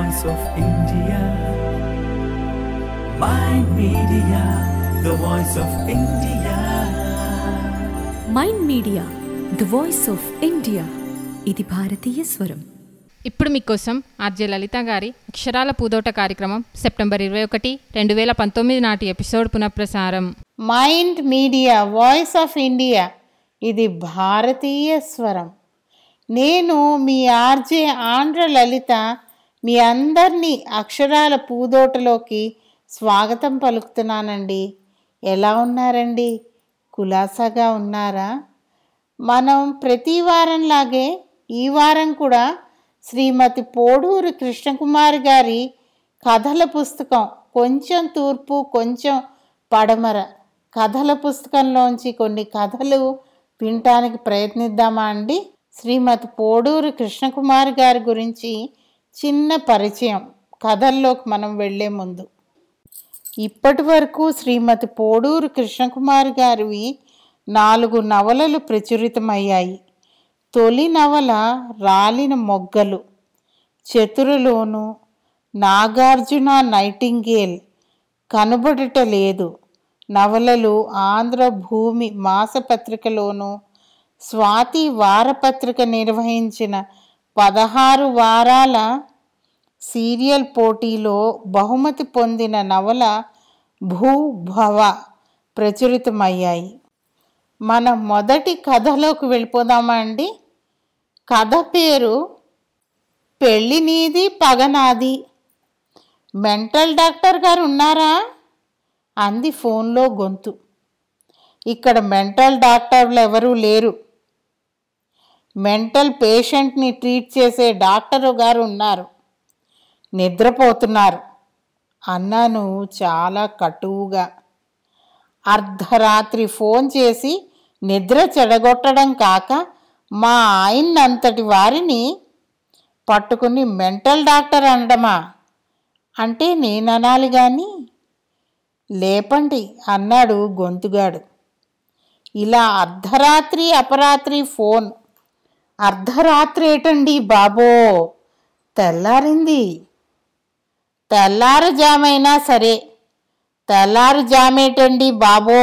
voice of India. Mind Media, the voice of India. Mind Media the voice of India ఇది భారతీయ స్వరం ఇప్పుడు మీకోసం ఆర్జే లలిత గారి అక్షరాల పూదోట కార్యక్రమం సెప్టెంబర్ ఇరవై ఒకటి రెండు వేల పంతొమ్మిది నాటి ఎపిసోడ్ పునఃప్రసారం Mind Media voice of India ఇది భారతీయ స్వరం నేను మీ ఆర్జే ఆంధ్ర లలిత మీ అందరినీ అక్షరాల పూదోటలోకి స్వాగతం పలుకుతున్నానండి ఎలా ఉన్నారండి కులాసాగా ఉన్నారా మనం ప్రతి వారంలాగే ఈ వారం కూడా శ్రీమతి పోడూరు కృష్ణకుమారి గారి కథల పుస్తకం కొంచెం తూర్పు కొంచెం పడమర కథల పుస్తకంలోంచి కొన్ని కథలు వినటానికి ప్రయత్నిద్దామా అండి శ్రీమతి పోడూరు కృష్ణకుమారి గారి గురించి చిన్న పరిచయం కథల్లోకి మనం వెళ్ళే ముందు ఇప్పటి వరకు శ్రీమతి పోడూరు కృష్ణకుమారి గారివి నాలుగు నవలలు ప్రచురితమయ్యాయి తొలి నవల రాలిన మొగ్గలు చతురులోను నాగార్జున నైటింగేల్ కనబడుట లేదు నవలలు ఆంధ్ర భూమి మాసపత్రికలోను స్వాతి వారపత్రిక నిర్వహించిన పదహారు వారాల సీరియల్ పోటీలో బహుమతి పొందిన నవల భూభవ ప్రచురితమయ్యాయి మన మొదటి కథలోకి వెళ్ళిపోదామా అండి కథ పేరు పెళ్ళి నీది పగ నాది మెంటల్ డాక్టర్ గారు ఉన్నారా అంది ఫోన్లో గొంతు ఇక్కడ మెంటల్ డాక్టర్లు ఎవరూ లేరు మెంటల్ పేషెంట్ని ట్రీట్ చేసే డాక్టరు గారు ఉన్నారు నిద్రపోతున్నారు అన్నాను చాలా కటువుగా అర్ధరాత్రి ఫోన్ చేసి నిద్ర చెడగొట్టడం కాక మా ఆయన్నంతటి వారిని పట్టుకుని మెంటల్ డాక్టర్ అనడమా అంటే నేను అనాలి కానీ లేపండి అన్నాడు గొంతుగాడు ఇలా అర్ధరాత్రి అపరాత్రి ఫోన్ అర్ధరాత్రి ఏటండి బాబో తెల్లారింది తెల్లారుజామైనా సరే తెల్లారుజామేటండి బాబో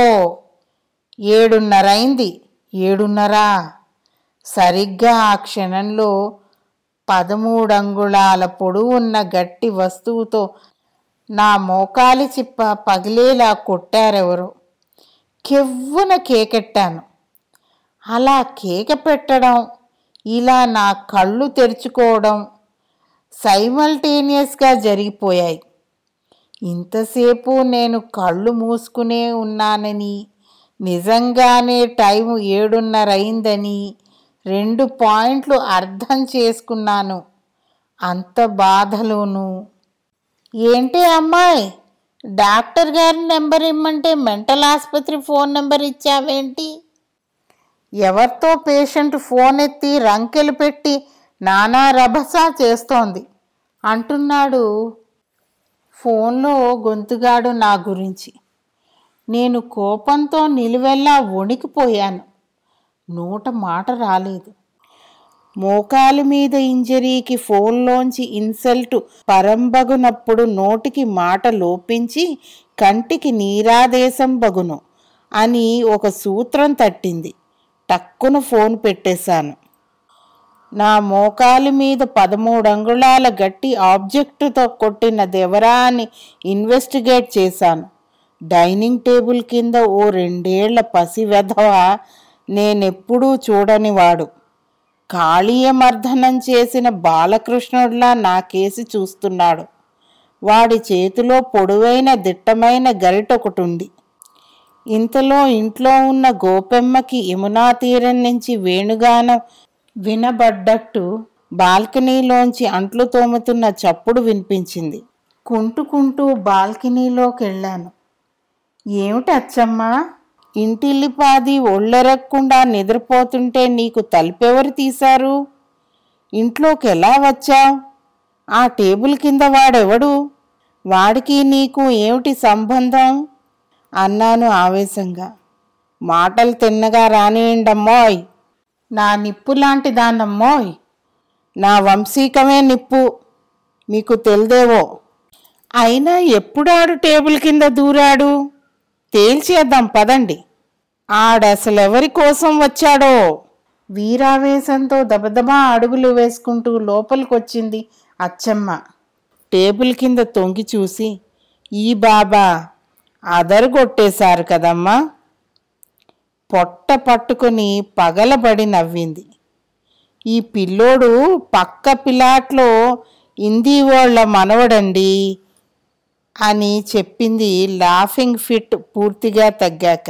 ఏడున్నర అయింది ఏడున్నరా సరిగ్గా ఆ క్షణంలో పదమూడు అంగుళాల పొడవు ఉన్న గట్టి వస్తువుతో నా మోకాలి చిప్ప పగిలేలా కొట్టారెవరో కెవ్వున కేకెట్టాను అలా కేక పెట్టడం ఇలా నా కళ్ళు తెరుచుకోవడం సైమల్టేనియస్గా జరిగిపోయాయి ఇంతసేపు నేను కళ్ళు మూసుకునే ఉన్నానని నిజంగానే టైం ఏడున్నర అయిందని రెండు పాయింట్లు అర్థం చేసుకున్నాను అంత బాధలోను ఏంటి అమ్మాయి డాక్టర్ గారి నెంబర్ ఇమ్మంటే మెంటల్ ఆసుపత్రి ఫోన్ నెంబర్ ఇచ్చావేంటి ఎవరితో పేషెంట్ ఫోన్ ఎత్తి రంకెలు పెట్టి నానా రభసా చేస్తోంది అంటున్నాడు ఫోన్లో గొంతుగాడు నా గురించి నేను కోపంతో నిలువెల్లా వణికిపోయాను నోట మాట రాలేదు మోకాలు మీద ఇంజరీకి ఫోన్లోంచి ఇన్సల్ట్ పరంబగునప్పుడు నోటికి మాట లోపించి కంటికి నీరాదేశం బగును అని ఒక సూత్రం తట్టింది టక్కున ఫోన్ పెట్టేశాను నా మోకాలు మీద పదమూడు అంగుళాల గట్టి ఆబ్జెక్టుతో కొట్టిన దెవరా అని ఇన్వెస్టిగేట్ చేశాను డైనింగ్ టేబుల్ కింద ఓ రెండేళ్ల పసి వెధవ నేనెప్పుడూ చూడనివాడు కాళీయమర్దనం చేసిన బాలకృష్ణుడిలా నా కేసి చూస్తున్నాడు వాడి చేతిలో పొడవైన దిట్టమైన గరిటొకటి ఉంది ఇంతలో ఇంట్లో ఉన్న గోపెమ్మకి యమునా తీరం నుంచి వేణుగానం వినబడ్డట్టు బాల్కనీలోంచి అంట్లు తోముతున్న చప్పుడు వినిపించింది కుంటుకుంటూ బాల్కనీలోకి వెళ్ళాను ఏమిటి అచ్చమ్మా ఇంటిల్లిపాది ఒళ్ళెరక్కుండా నిద్రపోతుంటే నీకు తలుపెవరు తీశారు ఇంట్లోకి ఎలా వచ్చావు ఆ టేబుల్ కింద వాడెవడు వాడికి నీకు ఏమిటి సంబంధం అన్నాను ఆవేశంగా మాటలు తిన్నగా రానియండమ్మోయ్ నా నిప్పు లాంటి దాన్నమ్మోయ్ నా వంశీకమే నిప్పు మీకు తెలిదేవో అయినా ఎప్పుడాడు టేబుల్ కింద దూరాడు తేల్చేద్దాం పదండి ఆడసలు ఎవరి కోసం వచ్చాడో వీరావేశంతో దబదబా అడుగులు వేసుకుంటూ లోపలికొచ్చింది అచ్చమ్మ టేబుల్ కింద తొంగి చూసి ఈ బాబా అదరగొట్టేశారు కదమ్మా పొట్ట పట్టుకొని పగలబడి నవ్వింది ఈ పిల్లోడు పక్క పిలాట్లో హిందీ వాళ్ళ మనవడండి అని చెప్పింది లాఫింగ్ ఫిట్ పూర్తిగా తగ్గాక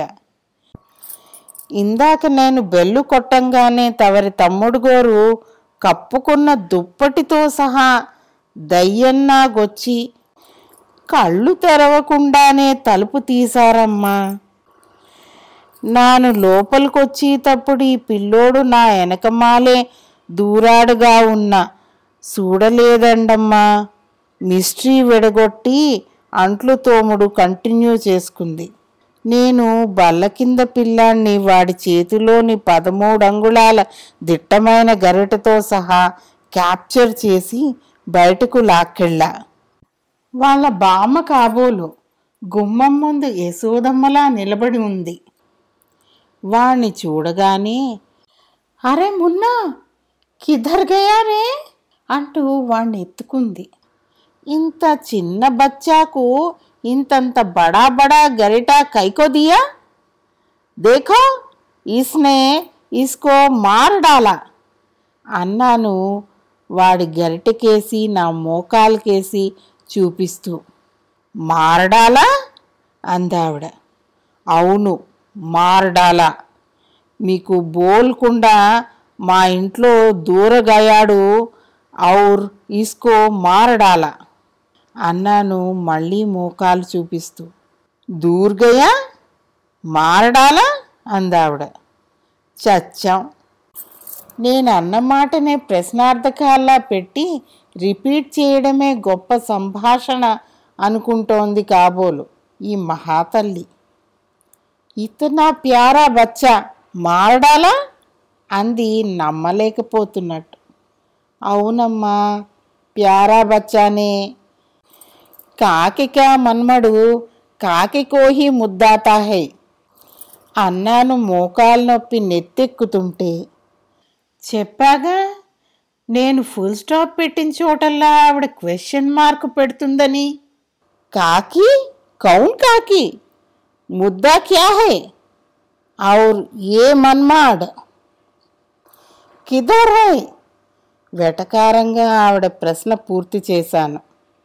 ఇందాక నేను బెల్లు కొట్టంగానే తవరి తమ్ముడు గోరు కప్పుకున్న దుప్పటితో సహా దయ్యన్నాగొచ్చి కళ్ళు తెరవకుండానే తలుపు తీశారమ్మా నాను లోపలికొచ్చేటప్పుడు ఈ పిల్లోడు నా వెనకమాలే దూరాడుగా ఉన్న చూడలేదండమ్మా మిస్ట్రీ విడగొట్టి అంట్లు తోముడు కంటిన్యూ చేసుకుంది నేను బల్ల కింద పిల్లాన్ని వాడి చేతిలోని పదమూడు అంగుళాల దిట్టమైన గరిటతో సహా క్యాప్చర్ చేసి బయటకు లాక్కెళ్ళా వాళ్ళ బామ్మ కాబోలు గుమ్మం ముందు యశోదమ్మలా నిలబడి ఉంది వాణ్ణి చూడగానే అరే మున్నా కిధర్ గయా రే అంటూ వాణ్ణి ఎత్తుకుంది ఇంత చిన్న బచ్చాకు ఇంతంత బడా బడా గరిటా కైకో దియా దేఖో ఇస్నే ఇస్కో మార్ డాలా అన్నాను వాడి గరిటకేసి నా మోకాలకేసి చూపిస్తూ మారడాలా అందావిడ అవును మారడాలా మీకు బోల్కుండా మా ఇంట్లో దూరగయాడు ఔర్ ఇస్కో మారడాలా అన్నాను మళ్ళీ మోకాలు చూపిస్తూ దూర్గయా మారడాలా అందావిడ చచ్చాం నేను అన్న మాటనే ప్రశ్నార్థకాల్లా పెట్టి రిపీట్ చేయడమే గొప్ప సంభాషణ అనుకుంటోంది కాబోలు ఈ మహాతల్లి ఇతనా ప్యారా బచ్చా మారడాలా అంది నమ్మలేకపోతున్నట్టు అవునమ్మా ప్యారా బచ్చానే కాకికా మన్మడు కాకి కోహి ముద్దాతా హై అన్నాను మోకాలు నొప్పి నెత్తెక్కుతుంటే చెప్పాగా నేను ఫుల్ స్టాప్ పెట్టిన చోటల్లా ఆవిడ క్వశ్చన్ మార్క్ పెడుతుందని కాకి కౌన్ కాకి ముద్దా క్యా హై ఔర్ ఏ మన్మాడ్ కిధర్ హై వెటకారంగా ఆవిడ ప్రశ్న పూర్తి చేశాను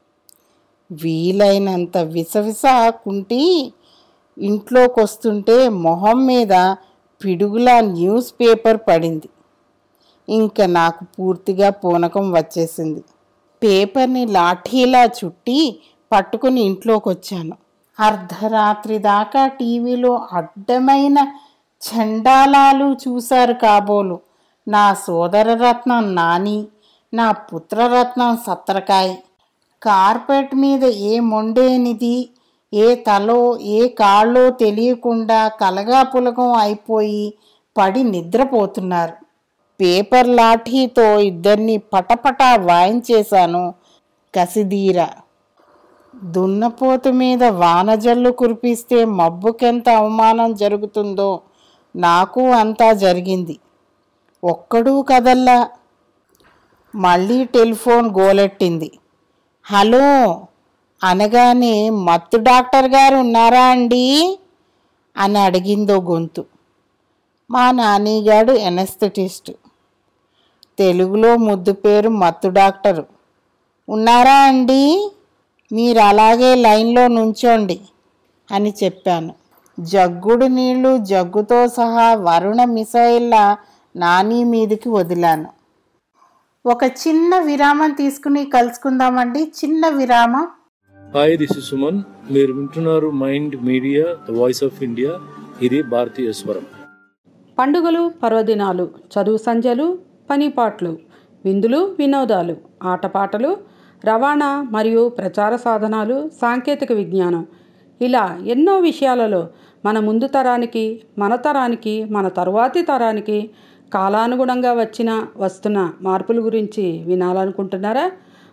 వీలైనంత విసవిసాకుంటి ఇంట్లోకి వస్తుంటే మొహం మీద పిడుగులా న్యూస్ పేపర్ పడింది ఇంకా నాకు పూర్తిగా పూనకం వచ్చేసింది పేపర్ని లాఠీలా చుట్టి పట్టుకుని ఇంట్లోకి వచ్చాను అర్ధరాత్రి దాకా టీవీలో అడ్డమైన చండాలాలు చూశారు కాబోలు నా సోదరరత్నం నాని నా పుత్రరత్నం సత్రకాయ్ కార్పెట్ మీద ఏ మొండేనిది ఏ తలో ఏ కాళ్ళో తెలియకుండా కలగా పులగం అయిపోయి పడి నిద్రపోతున్నారు పేపర్ లాఠీతో ఇద్దరిని పటపటా వాయించేశాను కసిదీర దున్నపోతు మీద వానజల్లు కురిపిస్తే మబ్బుకెంత అవమానం జరుగుతుందో నాకు అంతా జరిగింది ఒక్కడూ కదల్లా మళ్ళీ టెలిఫోన్ గోలెట్టింది హలో అనగానే మత్తు డాక్టర్ గారు ఉన్నారా అండి అని అడిగిందో గొంతు మా నానిగాడు ఎనస్థెటిస్ట్ తెలుగులో ముద్దు పేరు మత్తు డాక్టరు ఉన్నారా అండి మీరు అలాగే లైన్లో నుంచోండి అని చెప్పాను జగ్గుడు నీళ్లు జగ్గుతో సహా వరుణ మిసైల్లా నాని మీదికి వదిలాను ఒక చిన్న విరామం తీసుకుని కలుసుకుందామండి చిన్న విరామం హాయ్ దిస్ ఇస్ సుమన్ మీరు వింటున్నారు Mind Media the voice of India ఇది భారతీయ స్వరం పండుగలు పర్వదినాలు చదువు సంధ్యలు పనిపాట్లు విందులు వినోదాలు ఆటపాటలు రవాణా మరియు ప్రచార సాధనాలు సాంకేతిక విజ్ఞానం ఇలా ఎన్నో విషయాలలో మన ముందు తరానికి మన తరానికి మన తరువాతి తరానికి కాలానుగుణంగా వచ్చిన వస్తున్న మార్పుల గురించి వినాలనుకుంటున్నారా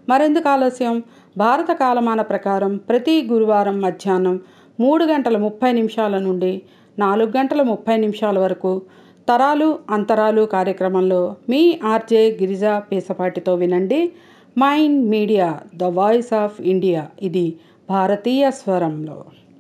మరెందుకు ఆలస్యం భారత కాలమాన ప్రకారం ప్రతి గురువారం మధ్యాహ్నం మూడు గంటల ముప్పై నిమిషాల నుండి నాలుగు గంటల ముప్పై నిమిషాల వరకు తరాలు అంతరాలు కార్యక్రమంలో మీ ఆర్జే గిరిజా పేసపాటితో వినండి Mind Media the voice of India ఇది భారతీయ స్వరంలో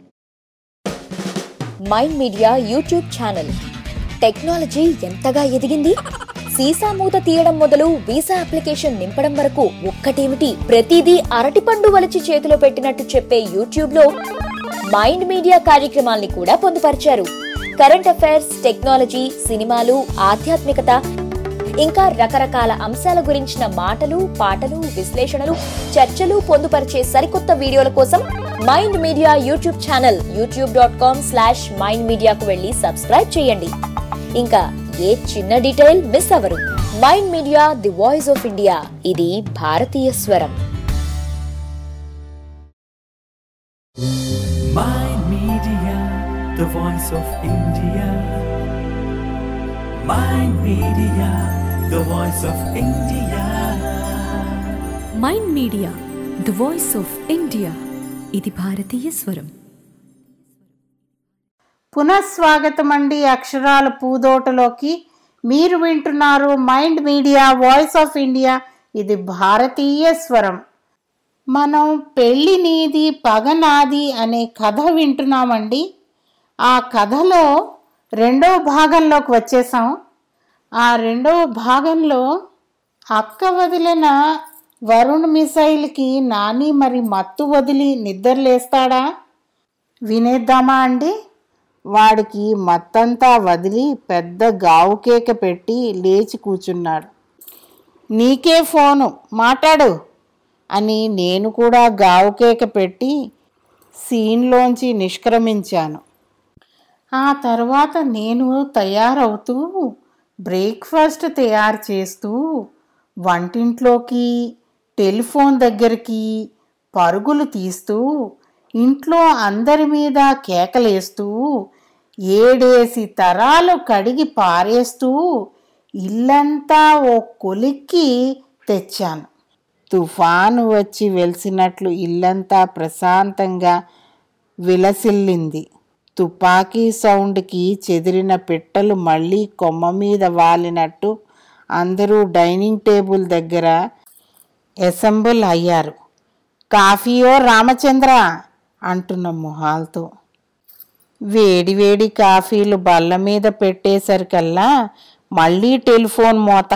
Mind Media YouTube channel technology ఎంతగా ఎదిగింది సీసా మూత తీయడం మొదలు వీసా అప్లికేషన్ నింపడం వరకు ఒక్కటేమిటి ప్రతిదీ అరటిపండు వలిచి చేతిలో పెట్టినట్టు చెప్పే యూట్యూబ్ లో మైండ్ మీడియా కార్యక్రమాల్ని కూడా పొందుపరిచారు కరెంట్ అఫైర్స్ టెక్నాలజీ సినిమాలు ఆధ్యాత్మికత ఇంకా రకరకాల అంశాల గురించిన మాటలు పాటలు విశ్లేషణలు చర్చలు పొందుపరిచే సరికొత్త వీడియోల కోసం Mind Media YouTube channel YouTube dot com slash Mind మీడియాకు వెళ్ళి సబ్స్క్రైబ్ చేయండి ఇంకా ఏ చిన్న డీటెయిల్ మిస్ అవ్వరు Mind Media the voice of India ఇది భారతీయ స్వరం Mind Media, the voice of India. Mind Media, the voice of India. Mind Media the voice of India ఇది భారతీయ స్వరం పునఃస్వాగతం అండి అక్షరాల పూదోటలోకి మీరు వింటున్నారు Mind Media voice of India ఇది భారతీయ స్వరం మనం పెళ్ళి నీది పగ నాది అనే కథ వింటున్నామండి ఆ కథలో రెండో భాగంలోకి వచ్చేసాం ఆ రెండవ భాగంలో అక్క వదిలిన వరుణ్ మిసైల్కి నాని మరి మత్తు వదిలి నిద్రలేస్తాడా వినేద్దామా అండి వాడికి మత్తంతా వదిలి పెద్ద గావు కేక పెట్టి లేచి కూర్చున్నాడు నీకే ఫోను మాట్లాడు అని నేను కూడా గావు కేక పెట్టి సీన్లోంచి నిష్క్రమించాను ఆ తర్వాత నేను తయారవుతూ బ్రేక్ఫాస్ట్ తయారు చేస్తూ వంటింట్లోకి టెలిఫోన్ దగ్గరికి పరుగులు తీస్తూ ఇంట్లో అందరి మీద కేకలేస్తూ ఏడేసి తరాలు కడిగి పారేస్తూ ఇల్లంతా ఓ కొలిక్కి తెచ్చాను తుఫాను వచ్చి వెలిసినట్లు ఇల్లంతా ప్రశాంతంగా విలసిల్లింది తుపాకీ సౌండ్కి చెదిరిన పిట్టలు మళ్ళీ కొమ్మ మీద వాలినట్టు అందరూ డైనింగ్ టేబుల్ దగ్గర అసెంబుల్ అయ్యారు కాఫీయో రామచంద్ర అంటున్న మొహాలతో వేడి వేడి కాఫీలు బల్ల మీద పెట్టేసరికల్లా మళ్ళీ టెలిఫోన్ మోత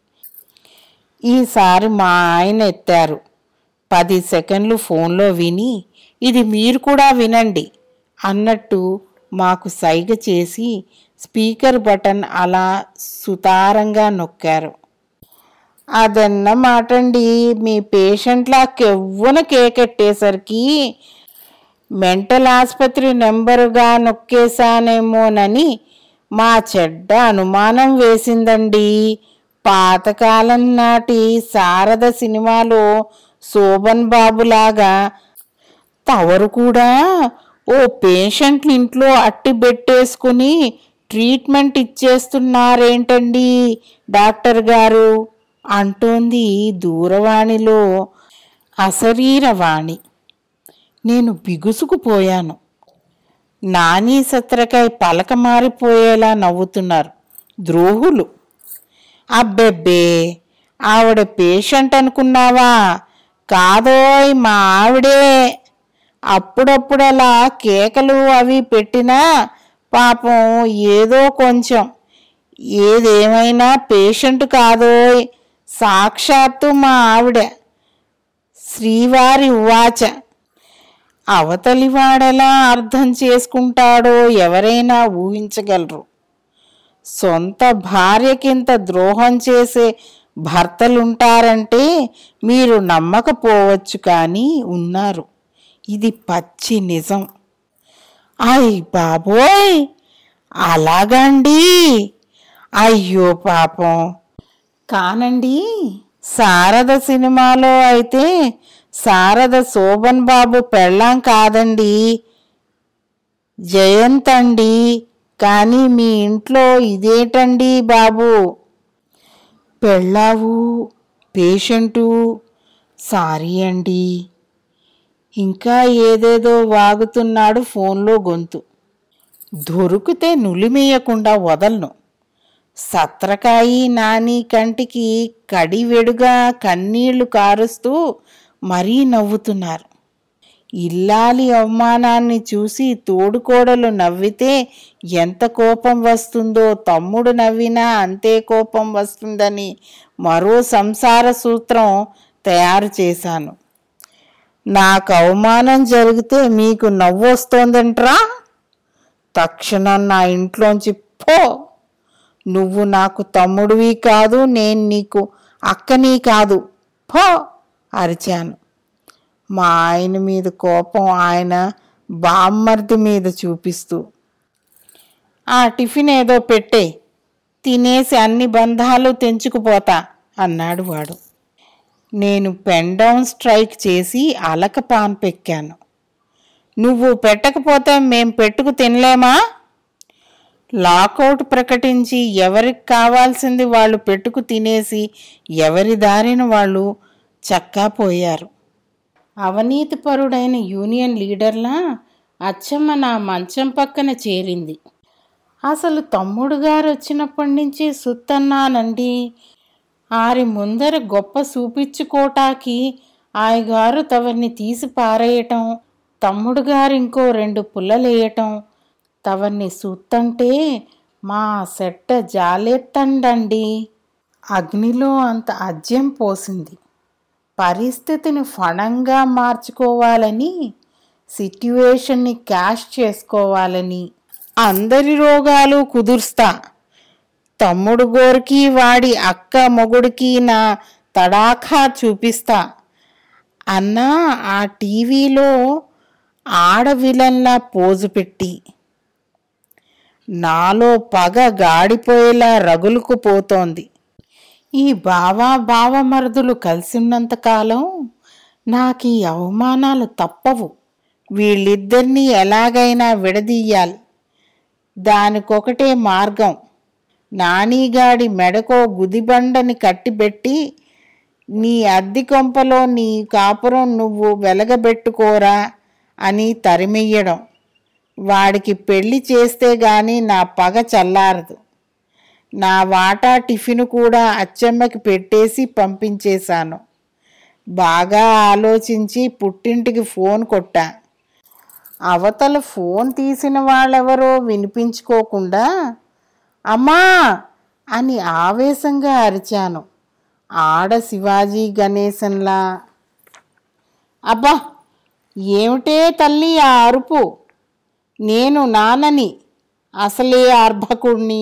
ఈసారి మా ఆయన ఎత్తారు పది సెకండ్లు ఫోన్లో విని ఇది మీరు కూడా వినండి అన్నట్టు మాకు సైగ చేసి స్పీకర్ బటన్ అలా సుతారంగా నొక్కారు అదన్నమాటండి మీ పేషెంట్లా కెవ్వున కేకెట్టేసరికి మెంటల్ ఆసుపత్రి నెంబరుగా నొక్కేశానేమోనని మా చెడ్డ అనుమానం వేసిందండి పాతకాలం నాటి శారద సినిమాలో శోభన్ బాబులాగా తవరు కూడా ఓ పేషెంట్ ఇంట్లో అట్టి పెట్టేసుకుని ట్రీట్మెంట్ ఇచ్చేస్తున్నారేంటండి డాక్టర్ గారు అంటోంది దూరవాణిలో అశరీరవాణి నేను బిగుసుకుపోయాను నాని సత్రకాయ పలక మారిపోయేలా నవ్వుతున్నారు ద్రోహులు అబ్బెబ్బే ఆవిడ పేషెంట్ అనుకున్నావా కాదోయ్ మా ఆవిడే అప్పుడప్పుడు అలా కేకలు అవి పెట్టినా పాపం ఏదో కొంచెం ఏదేమైనా పేషెంట్ కాదోయ్ సాక్షాత్తు మా ఆవిడ శ్రీవారి ఉవాచ అవతలివాడెలా అర్థం చేసుకుంటాడో ఎవరైనా ఊహించగలరు సొంత భార్యకింత ద్రోహం చేసే భర్తలుంటారంటే మీరు నమ్మకపోవచ్చు కానీ ఉన్నారు ఇది పచ్చి నిజం అయ్ బాబోయ్ అలాగండి అయ్యో పాపం కానండి శారద సినిమాలో అయితే శారద శోభన్ బాబు పెళ్ళాం కాదండి జయంత్ అండి కానీ మీ ఇంట్లో ఇదేటండి బాబు పెళ్ళావు పేషెంటు సారీ అండి ఇంకా ఏదేదో వాగుతున్నాడు ఫోన్లో గొంతు దొరికితే నులిమేయకుండా వదలను సత్రకాయి నాని కంటికి కడివెడుగా కన్నీళ్లు కారుస్తూ మరీ నవ్వుతున్నారు ఇల్లాలి అవమానాన్ని చూసి తోడుకోడలు నవ్వితే ఎంత కోపం వస్తుందో తమ్ముడు నవ్వినా అంతే కోపం వస్తుందని మరో సంసార సూత్రం తయారు చేశాను నాకు అవమానం జరిగితే మీకు నవ్వొస్తోందంట్రా తక్షణం నా ఇంట్లోంచి పో నువ్వు నాకు తమ్ముడివి కాదు నేను నీకు అక్కని కాదు పో అరిచాను మా ఆయన మీద కోపం ఆయన బామ్మర్ది మీద చూపిస్తూ ఆ టిఫిన్ ఏదో పెట్టే తినేసి అన్ని బంధాలు తెంచుకుపోతా అన్నాడు వాడు నేను పెన్ డౌన్ స్ట్రైక్ చేసి అలక పాన్ పెక్కాను నువ్వు పెట్టకపోతే మేం పెట్టుకు తినలేమా లాకౌట్ ప్రకటించి ఎవరికి కావాల్సింది వాళ్ళు పెట్టుకు తినేసి ఎవరి దారిన వాళ్ళు చక్కా పోయారు అవినీతిపరుడైన యూనియన్ లీడర్లా అచ్చమ్మ నా మంచం పక్కన చేరింది అసలు తమ్ముడు గారు వచ్చినప్పటి నుంచి సుత్తన్నానండి ఆరి ముందర గొప్ప చూపించుకోటాకి ఆయగారు తవర్ని తీసి పారేయటం తమ్ముడు గారు ఇంకో రెండు పుల్లలేయటం తవర్ని సూత్తంటే మా సెట్ట జాలెత్తండండి అగ్నిలో అంత అజ్యం పోసింది పరిస్థితిని ఫణంగా మార్చుకోవాలని సిట్యువేషన్ని క్యాష్ చేసుకోవాలని అందరి రోగాలు కుదుర్స్తా తమ్ముడు గోరికి వాడి అక్క మొగుడికి నా తడాఖా చూపిస్తా అన్నా ఆ టీవీలో ఆడవిలన్లా పోజు పెట్టి నాలో పగ గాడిపోయేలా రగులుకు పోతోంది ఈ బావా బావమరుదులు కలిసిన్నంతకాలం నాకు ఈ అవమానాలు తప్పవు వీళ్ళిద్దరినీ ఎలాగైనా విడదీయాలి దానికొకటే మార్గం నానీగాడి మెడకో గుదిబండని కట్టిబెట్టి నీ అద్దె కొంపలో నీ కాపురం నువ్వు వెలగబెట్టుకోరా అని తరిమెయ్యడం వాడికి పెళ్లి చేస్తే గాని నా పగ చల్లారదు నా వాటా టిఫిన్ కూడా అచ్చమ్మకి పెట్టేసి పంపించేశాను బాగా ఆలోచించి పుట్టింటికి ఫోన్ కొట్టా అవతల ఫోన్ తీసిన వాళ్ళెవరో వినిపించుకోకుండా అమ్మా అని ఆవేశంగా అరిచాను ఆడ శివాజీ గణేశన్లా అబ్బా ఏమిటే తల్లి ఆ అరుపు నేను నాన్నని అసలే అర్భకుణ్ణి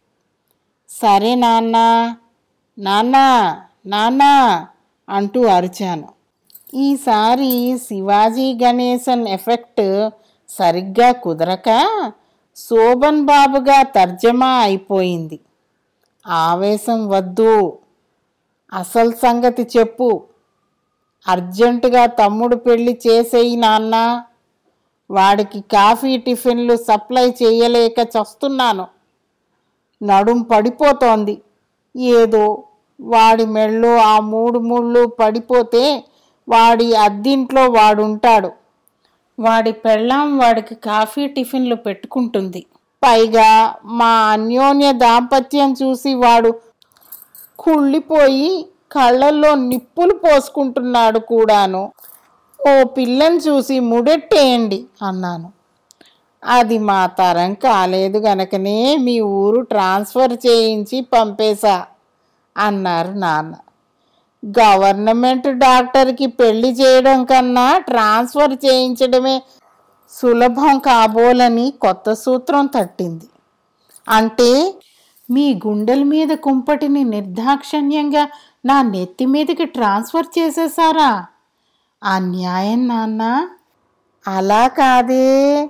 సరే నాన్న నాన్న నాన్న అంటూ అరిచాను ఈసారి శివాజీ గణేశన్ ఎఫెక్ట్ సరిగ్గా కుదరక శోభన్ బాబుగా తర్జమా అయిపోయింది ఆవేశం వద్దు అసలు సంగతి చెప్పు అర్జెంటుగా తమ్ముడు పెళ్లి చేసేయి నాన్న వాడికి కాఫీ టిఫిన్లు సప్లై చేయలేక చస్తున్నాను నడుం పడిపోతోంది ఏదో వాడి మెళ్ళో ఆ మూడు ముళ్ళు పడిపోతే వాడి అద్దింట్లో వాడుంటాడు వాడి పెళ్ళాం వాడికి కాఫీ టిఫిన్లు పెట్టుకుంటుంది పైగా మా అన్యోన్య దాంపత్యం చూసి వాడు కుళ్ళిపోయి కళ్ళల్లో నిప్పులు పోసుకుంటున్నాడు కూడాను ఓ పిల్లని చూసి ముడెట్టేయండి అన్నాను అది మా తరం కాలేదు గనకనే మీ ఊరు ట్రాన్స్ఫర్ చేయించి పంపేశా అన్నారు నాన్న గవర్నమెంట్ డాక్టర్కి పెళ్లి చేయడం కన్నా ట్రాన్స్ఫర్ చేయించడమే సులభం కాబోలని కొత్త సూత్రం తట్టింది అంటే మీ గుండెల మీద కుంపటిని నిర్దాక్షణ్యంగా నా నెత్తి మీదకి ట్రాన్స్ఫర్ చేసేసారా ఆ న్యాయం నాన్న అలా కాదే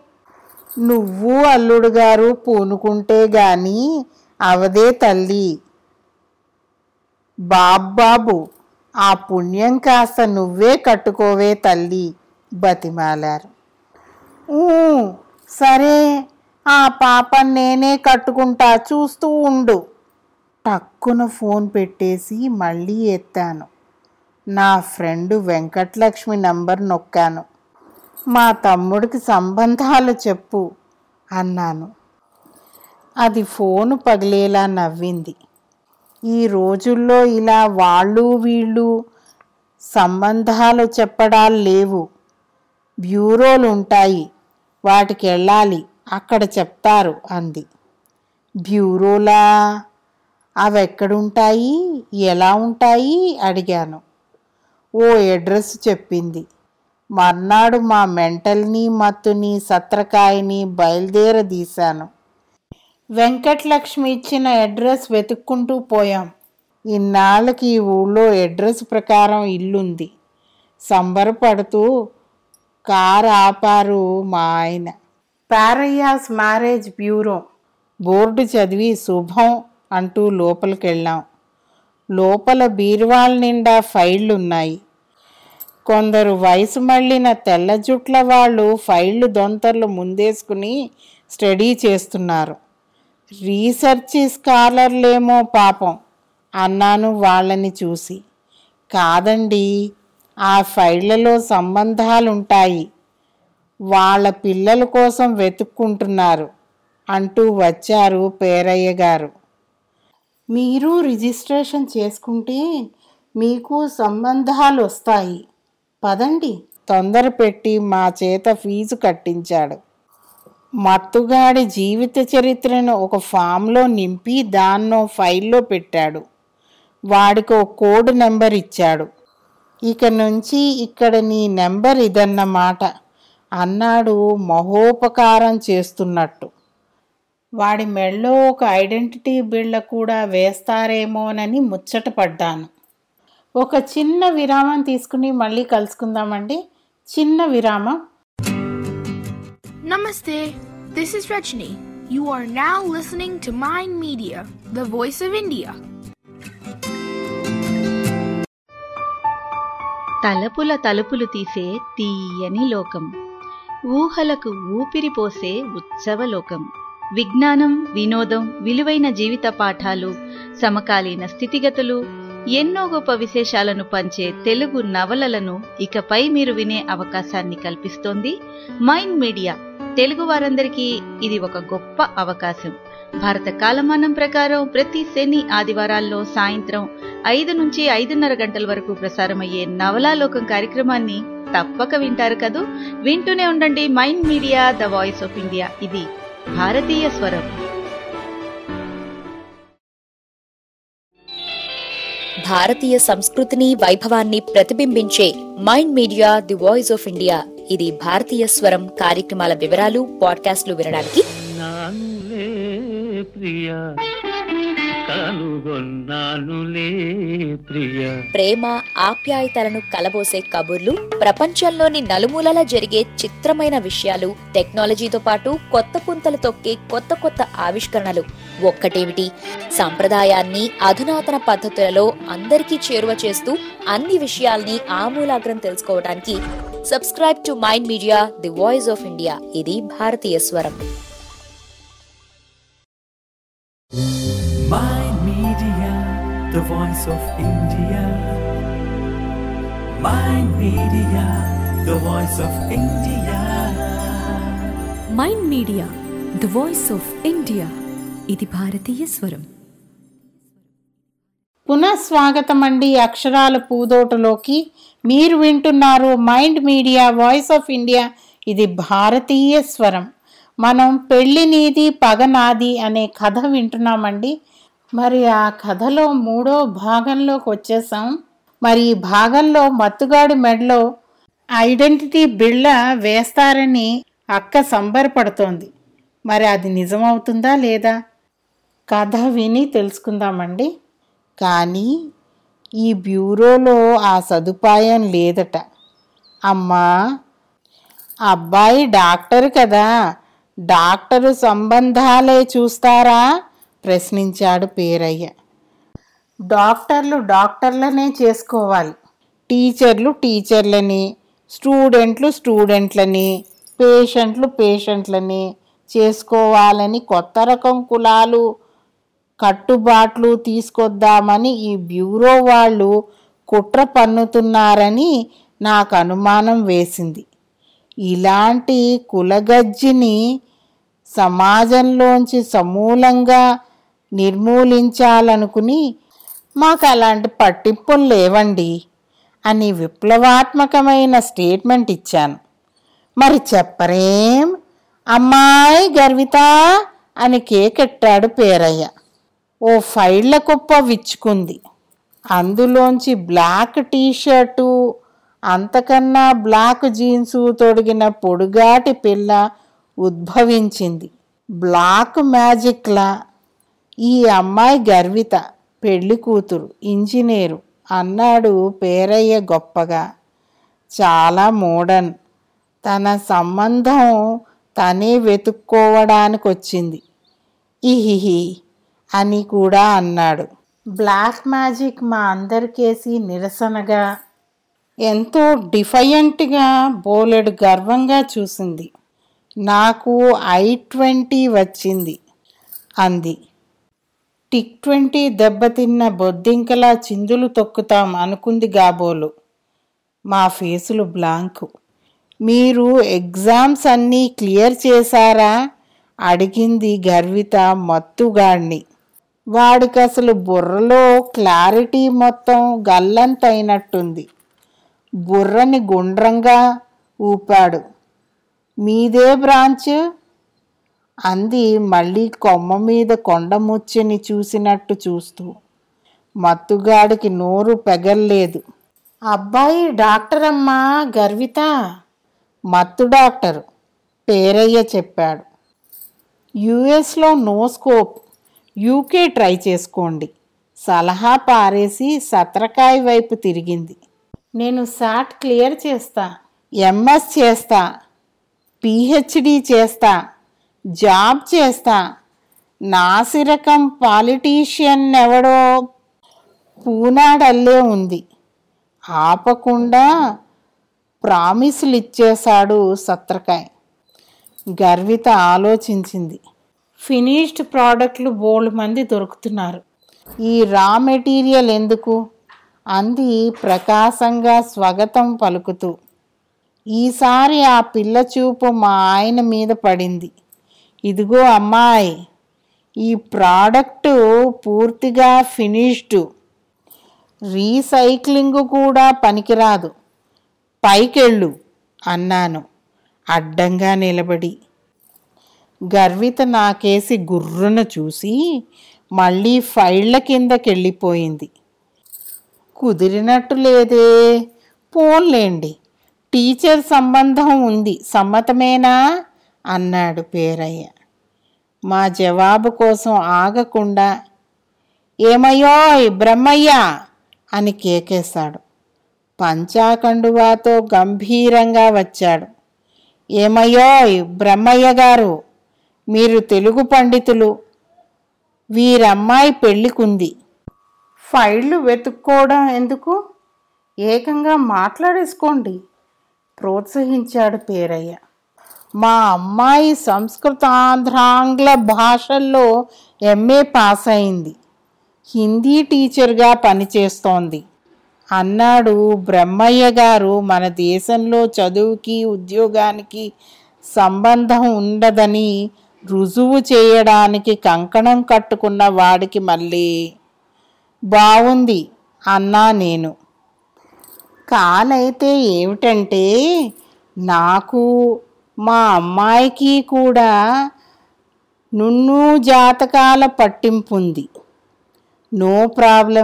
నువ్వు అల్లుడు గారు పూనుకుంటే గాని అవదే తల్లి బాబ్బాబు ఆ పుణ్యం కాస్త నువ్వే కట్టుకోవే తల్లి బతిమాలారు "ఊ, సరే ఆ పాప నేనే కట్టుకుంటా చూస్తూ ఉండు టక్కున ఫోన్ పెట్టేసి మళ్ళీ ఎత్తాను నా ఫ్రెండ్ వెంకటలక్ష్మి నంబర్ నొక్కాను మా తమ్ముడికి సంబంధాలు చెప్పు అన్నాను అది ఫోను పగిలేలా నవ్వింది ఈ రోజుల్లో ఇలా వాళ్ళు వీళ్ళు సంబంధాలు చెప్పడాలు లేవు బ్యూరోలు ఉంటాయి వాటికి వెళ్ళాలి అక్కడ చెప్తారు అంది బ్యూరోలా అవి ఎక్కడుంటాయి ఎలా ఉంటాయి అడిగాను ఓ అడ్రస్ చెప్పింది మర్నాడు మా మెంటల్ని మత్తుని సత్రకాయని బయలుదేరదీశాను వెంకటలక్ష్మి ఇచ్చిన అడ్రస్ వెతుక్కుంటూ పోయాం ఇన్నాళ్ళకి ఈ ఊళ్ళో అడ్రస్ ప్రకారం ఇల్లుంది సంబరపడుతూ కారు ఆపారు మా ఆయన పారయ్యాస్ మ్యారేజ్ బ్యూరో బోర్డు చదివి శుభం అంటూ లోపలికి వెళ్ళాం లోపల బీరువాళ్ళ నిండా ఫైళ్ళు ఉన్నాయి కొందరు వయసు మళ్ళిన తెల్ల జుట్ల వాళ్ళు ఫైళ్ళు దొంతర్లు ముందేసుకుని స్టడీ చేస్తున్నారు రీసెర్చ్ స్కాలర్లేమో పాపం అన్నాను వాళ్ళని చూసి కాదండి ఆ ఫైళ్లలో సంబంధాలుంటాయి వాళ్ళ పిల్లల కోసం వెతుక్కుంటున్నారు అంటూ వచ్చారు పేరయ్య గారు మీరు రిజిస్ట్రేషన్ చేసుకుంటే మీకు సంబంధాలు వస్తాయి పదండి తొందర పెట్టి మా చేత ఫీజు కట్టించాడు మత్తుగాడి జీవిత చరిత్రను ఒక ఫామ్లో నింపి దాన్నో ఫైల్లో పెట్టాడు వాడికి ఒక కోడ్ నెంబర్ ఇచ్చాడు ఇక నుంచి ఇక్కడ నీ నెంబర్ ఇదన్నమాట అన్నాడు మహోపకారం చేస్తున్నట్టు వాడి మెళ్ళో ఒక ఐడెంటిటీ బిళ్ళ కూడా వేస్తారేమోనని ముచ్చటపడ్డాను ఒక చిన్న విరామం తీసుకుని మళ్ళీ కలుసుకుందామండి చిన్న విరామం Namaste. This is Rajni. You are now listening to Mind Media, the voice of India. తలపుల తలుపులు తీసే తీయని లోకం ఊహలకు ఊపిరి పోసే ఉత్సవలోకం విజ్ఞానం వినోదం విలువైన జీవిత పాఠాలు సమకాలీన స్థితిగతులు ఎన్నో గొప్ప విశేషాలను పంచే తెలుగు నవలలను ఇకపై మీరు వినే అవకాశాన్ని కల్పిస్తోంది మైండ్ మీడియా తెలుగు వారందరికీ ఇది ఒక గొప్ప అవకాశం భారత కాలమానం ప్రకారం ప్రతి శని ఆదివారాల్లో సాయంత్రం ఐదు నుంచి ఐదున్నర గంటల వరకు ప్రసారమయ్యే నవలాలోకం కార్యక్రమాన్ని తప్పక వింటారు కదూ వింటూనే ఉండండి Mind Media the voice of India ఇది భారతీయ స్వరం భారతీయ సంస్కృతిని వైభవాన్ని ప్రతిబింబించే Mind Media the voice of India ఇది భారతీయ స్వరం కార్యక్రమాల వివరాలు పాడ్కాస్ట్లు వినడానికి నానులే ప్రియ కనుగొన్నానులే ప్రియ ప్రేమ ఆప్యాయతలను కలబోసే కబుర్లు ప్రపంచంలోని నలుమూలల జరిగే చిత్రమైన విషయాలు టెక్నాలజీతో పాటు కొత్త పుంతలు తొక్కే కొత్త కొత్త ఆవిష్కరణలు ఒక్కటేమిటి సంప్రదాయాన్ని అధునాతన పద్ధతులలో అందరికీ చేరువ చేస్తూ అన్ని విషయాల్ని ఆమూలాగ్రం తెలుసుకోవడానికి subscribe to Mind Media the voice of India ఇది భారతీయ స్వరం Mind Media, the voice of India. Mind Media, the voice of India. Mind Media the voice of India ఇది భారతీయ స్వరం పునఃస్వాగతం అండి అక్షరాల పూదోటలోకి మీరు వింటున్నారు Mind Media voice of India ఇది భారతీయ స్వరం మనం పెళ్లి నీది పగ నాది అనే కథ వింటున్నామండి మరి ఆ కథలో మూడో భాగంలోకి వచ్చేసాం మరి ఈ భాగంలో మత్తుగాడి మెడలో ఐడెంటిటీ బిళ్ళ వేస్తారని అక్క సంబరపడుతోంది మరి అది నిజమవుతుందా లేదా కథ విని తెలుసుకుందామండి కానీ ఈ బ్యూరోలో ఆ సదుపాయం లేదట అమ్మా అబ్బాయి డాక్టర్ కదా డాక్టరు సంబంధాలే చూస్తారా ప్రశ్నించాడు పేరయ్య డాక్టర్లు డాక్టర్లనే చేసుకోవాలి టీచర్లు టీచర్లని స్టూడెంట్లు స్టూడెంట్లని పేషెంట్లు పేషెంట్లని చేసుకోవాలని కొత్త రకం కులాలు కట్టుబాట్లు తీసుకొద్దామని ఈ బ్యూరో వాళ్ళు కుట్ర పన్నుతున్నారని నాకు అనుమానం వేసింది ఇలాంటి కులగజ్జిని సమాజంలోంచి సమూలంగా నిర్మూలించాలనుకుని మాకు అలాంటి పట్టింపులు లేవండి అని విప్లవాత్మకమైన స్టేట్మెంట్ ఇచ్చాను మరి చెప్పరేం అమ్మాయి గర్విత అని కేకెట్టాడు పేరయ్య ఓ ఫైళ్ల కుప్ప విచ్చుకుంది అందులోంచి బ్లాక్ టీషర్టు అంతకన్నా బ్లాక్ జీన్సు తొడిగిన పొడుగాటి పిల్ల ఉద్భవించింది బ్లాక్ మ్యాజిక్లా ఈ అమ్మాయి గర్విత పెళ్లి కూతురు ఇంజనీరు అన్నాడు పేరయ్య గొప్పగా చాలా మోడర్న్ తన సంబంధం తనే వెతుక్కోవడానికి వచ్చింది ఇహిహి అని కూడా అన్నాడు బ్లాక్ మ్యాజిక్ మా అందరికేసి నిరసనగా ఎంతో డిఫయంట్గా బోలెడు గర్వంగా చూసింది నాకు ఐ ట్వంటీ వచ్చింది అంది టిక్ ట్వంటీ దెబ్బతిన్న బొద్దింకలా చిందులు తొక్కుతాం అనుకుంది గాబోలు మా ఫేసులు బ్లాంకు మీరు ఎగ్జామ్స్ అన్నీ క్లియర్ చేశారా అడిగింది గర్విత మత్తుగాడిని వాడికి అసలు బుర్రలో క్లారిటీ మొత్తం గల్లంతైనట్టుంది బుర్రని గుండ్రంగా ఊపాడు మీదే బ్రాంచ్ అంది మళ్ళీ కొమ్మ మీద కొండ ముచ్చని చూసినట్టు చూస్తూ మత్తుగాడికి నోరు పెగల్లేదు అబ్బాయి డాక్టర్ అమ్మా గర్విత మత్తు డాక్టరు పేరయ్య చెప్పాడు యుఎస్లో నో స్కోప్ యూకే ట్రై చేసుకోండి సలహా పారేసి సత్రకాయ వైపు తిరిగింది నేను సాట్ క్లియర్ చేస్తా ఎంఎస్ చేస్తా పిహెచ్డి చేస్తా జాబ్ చేస్తా నాసిరకం పాలిటీషియన్ ఎవడో పూనాడల్లే ఉంది ఆపకుండా ప్రామిసులు ఇచ్చేశాడు సత్రకాయ్ గర్విత ఆలోచించింది ఫినిష్డ్ ప్రోడక్ట్లు బోల్డ్ మంది దొరుకుతున్నారు ఈ రా మెటీరియల్ ఎందుకు అంది ప్రకాశంగా స్వాగతం పలుకుతూ ఈసారి ఆ పిల్ల చూపు మా ఆయన మీద పడింది ఇదిగో అమ్మాయి ఈ ప్రోడక్టు పూర్తిగా ఫినిష్డ్ రీసైక్లింగ్ కూడా పనికిరాదు పైకెళ్ళు అన్నాను అడ్డంగా నిలబడి గర్విత నాకేసి గుర్రున చూసి మళ్ళీ ఫైళ్ల కిందకెళ్ళిపోయింది కుదిరినట్టు లేదే పోన్లేండి టీచర్ సంబంధం ఉంది సమ్మతమేనా అన్నాడు పేరయ్య మా జవాబు కోసం ఆగకుండా ఏమయ్యోయ్ బ్రహ్మయ్య అని కేకేశాడు పంచాకండువాతో గంభీరంగా వచ్చాడు ఏమయ్యోయ్ బ్రహ్మయ్య గారు మీరు తెలుగు పండితులు వీరమ్మాయి పెళ్ళికుంది ఫైళ్ళు వెతుక్కోవడం ఎందుకు ఏకంగా మాట్లాడేసుకోండి ప్రోత్సహించాడు పేరయ్య మా అమ్మాయి సంస్కృత ఆంధ్రాంగ్ల భాషల్లో ఎంఏ పాస్ అయింది హిందీ టీచర్గా పనిచేస్తోంది అన్నాడు బ్రహ్మయ్య గారు మన దేశంలో చదువుకి ఉద్యోగానికి సంబంధం ఉండదని రుజువు చేయడానికి కంకణం కట్టుకున్న వాడికి మళ్ళీ బాగుంది అన్నా నేను కానైతే ఏమిటంటే నాకు మా అమ్మాయికి కూడా నున్ను జాతకాల పట్టింపుంది నో ప్రాబ్లం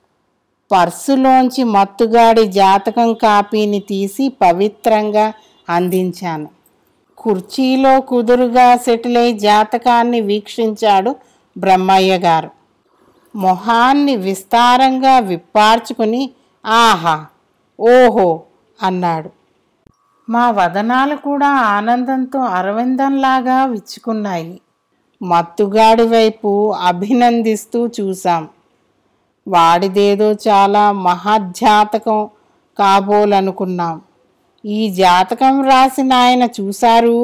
పర్సులోంచి మత్తుగాడి జాతకం కాపీని తీసి పవిత్రంగా అందించాను కుర్చీలో కుదురుగా సెటిల్ అయి జాతకాన్ని వీక్షించాడు బ్రహ్మయ్య గారు మొహాన్ని విస్తారంగా విప్పార్చుకుని ఆహా ఓహో అన్నాడు మా వదనాలు కూడా ఆనందంతో అరవిందంలాగా విచ్చుకున్నాయి మత్తుగాడి వైపు అభినందిస్తూ చూశాం వాడిదేదో చాలా మహజ్జాతకం కాబోలనుకున్నాం ఈ జాతకం రాసిన ఆయన చూశారు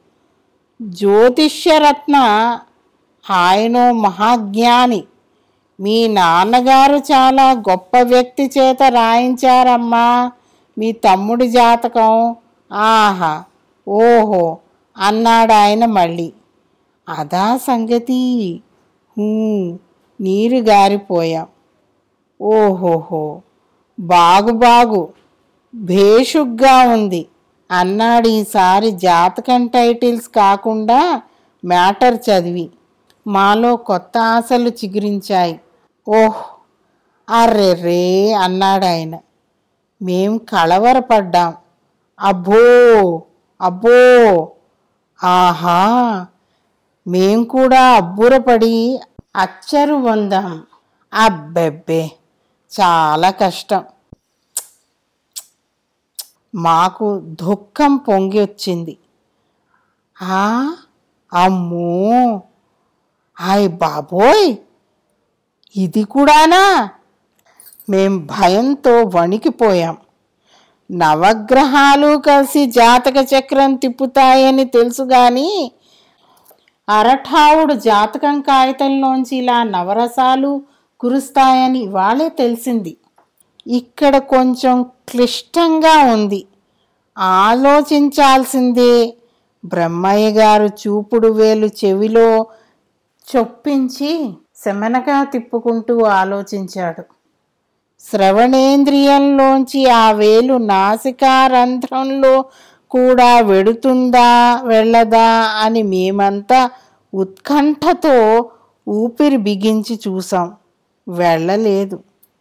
జ్యోతిష్యరత్న ఆయనో మహాజ్ఞాని మీ నాన్నగారు చాలా గొప్ప వ్యక్తి చేత రాయించారమ్మా మీ తమ్ముడి జాతకం ఆహా ఓహో అన్నాడు ఆయన మళ్ళీ అదా సంగతి హూ, నీరు గారిపోయాం ఓహోహో బాగు బాగు భేషుగ్గా ఉంది అన్నాడు ఈసారి జాతకం టైటిల్స్ కాకుండా మ్యాటర్ చదివి మాలో కొత్త ఆశలు చిగురించాయి ఓహ్ అర్రెర్రే అన్నాడు ఆయన మేం కలవరపడ్డాం అబ్బో అబ్బో ఆహా మేం కూడా అబ్బురపడి అచ్చరు పొందాం అబ్బెబ్బే చాలా కష్టం మాకు దుఃఖం పొంగి వచ్చింది ఆ అమ్మో హాయ్ బాబోయ్ ఇది కూడానా మేం భయంతో వణికిపోయాం నవగ్రహాలు కలిసి జాతక చక్రం తిప్పుతాయని తెలుసు గాని అరఠావుడు జాతకం కాగితంలోంచి ఇలా నవరసాలు కురుస్తాయని ఇవాళే తెలిసింది ఇక్కడ కొంచెం క్లిష్టంగా ఉంది ఆలోచించాల్సిందే బ్రహ్మయ్య గారు చూపుడు వేలు చెవిలో చొప్పించి శమనగా తిప్పుకుంటూ ఆలోచించాడు శ్రవణేంద్రియంలోంచి ఆ వేలు నాసికారంధ్రంలో కూడా వెడుతుందా వెళ్ళదా అని మేమంతా ఉత్కంఠతో ఊపిరి బిగించి చూసాం వెళ్ళలేదు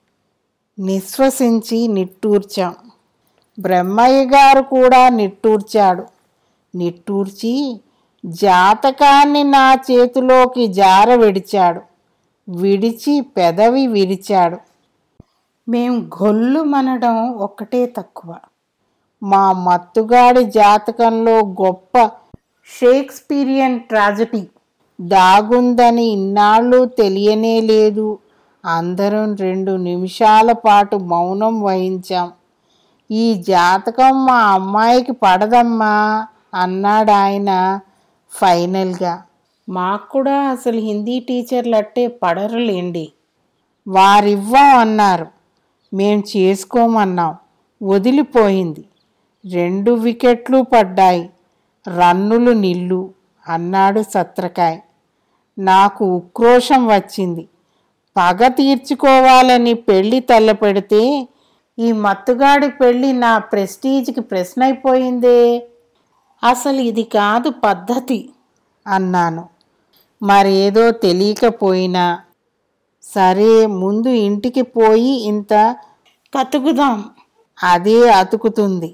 నిశ్వసించి నిట్టూర్చాం బ్రహ్మయ్య గారు కూడా నిట్టూర్చాడు నిట్టూర్చి జాతకాన్ని నా చేతిలోకి జార విడిచాడు విడిచి పెదవి విరిచాడు మేం గొల్లు మనడం ఒక్కటే తక్కువ మా మత్తుగాడి జాతకంలో గొప్ప షేక్స్పీరియన్ ట్రాజడీ దాగుందని ఇన్నాళ్ళు తెలియనే లేదు అందరం రెండు నిమిషాల పాటు మౌనం వహించాం ఈ జాతకం మా అమ్మాయికి పడదమ్మా అన్నాడు ఆయన ఫైనల్గా మాకు కూడా అసలు హిందీ టీచర్లు అట్టే పడరులేండి వారివ్వం అన్నారు మేం చేసుకోమన్నాం వదిలిపోయింది రెండు వికెట్లు పడ్డాయి రన్నులు నిల్లు అన్నాడు సత్రకాయ్ నాకు ఉక్రోషం వచ్చింది పగ తీర్చుకోవాలని పెళ్లి తల్లపెడితే ఈ మత్తుగాడి పెళ్లి నా ప్రెస్టీజ్కి ప్రశ్న అయిపోయిందే అసలు ఇది కాదు పద్ధతి అన్నాను మరేదో తెలియకపోయినా సరే ముందు ఇంటికి పోయి ఇంత కతుకుదాం అదే అతుకుతుంది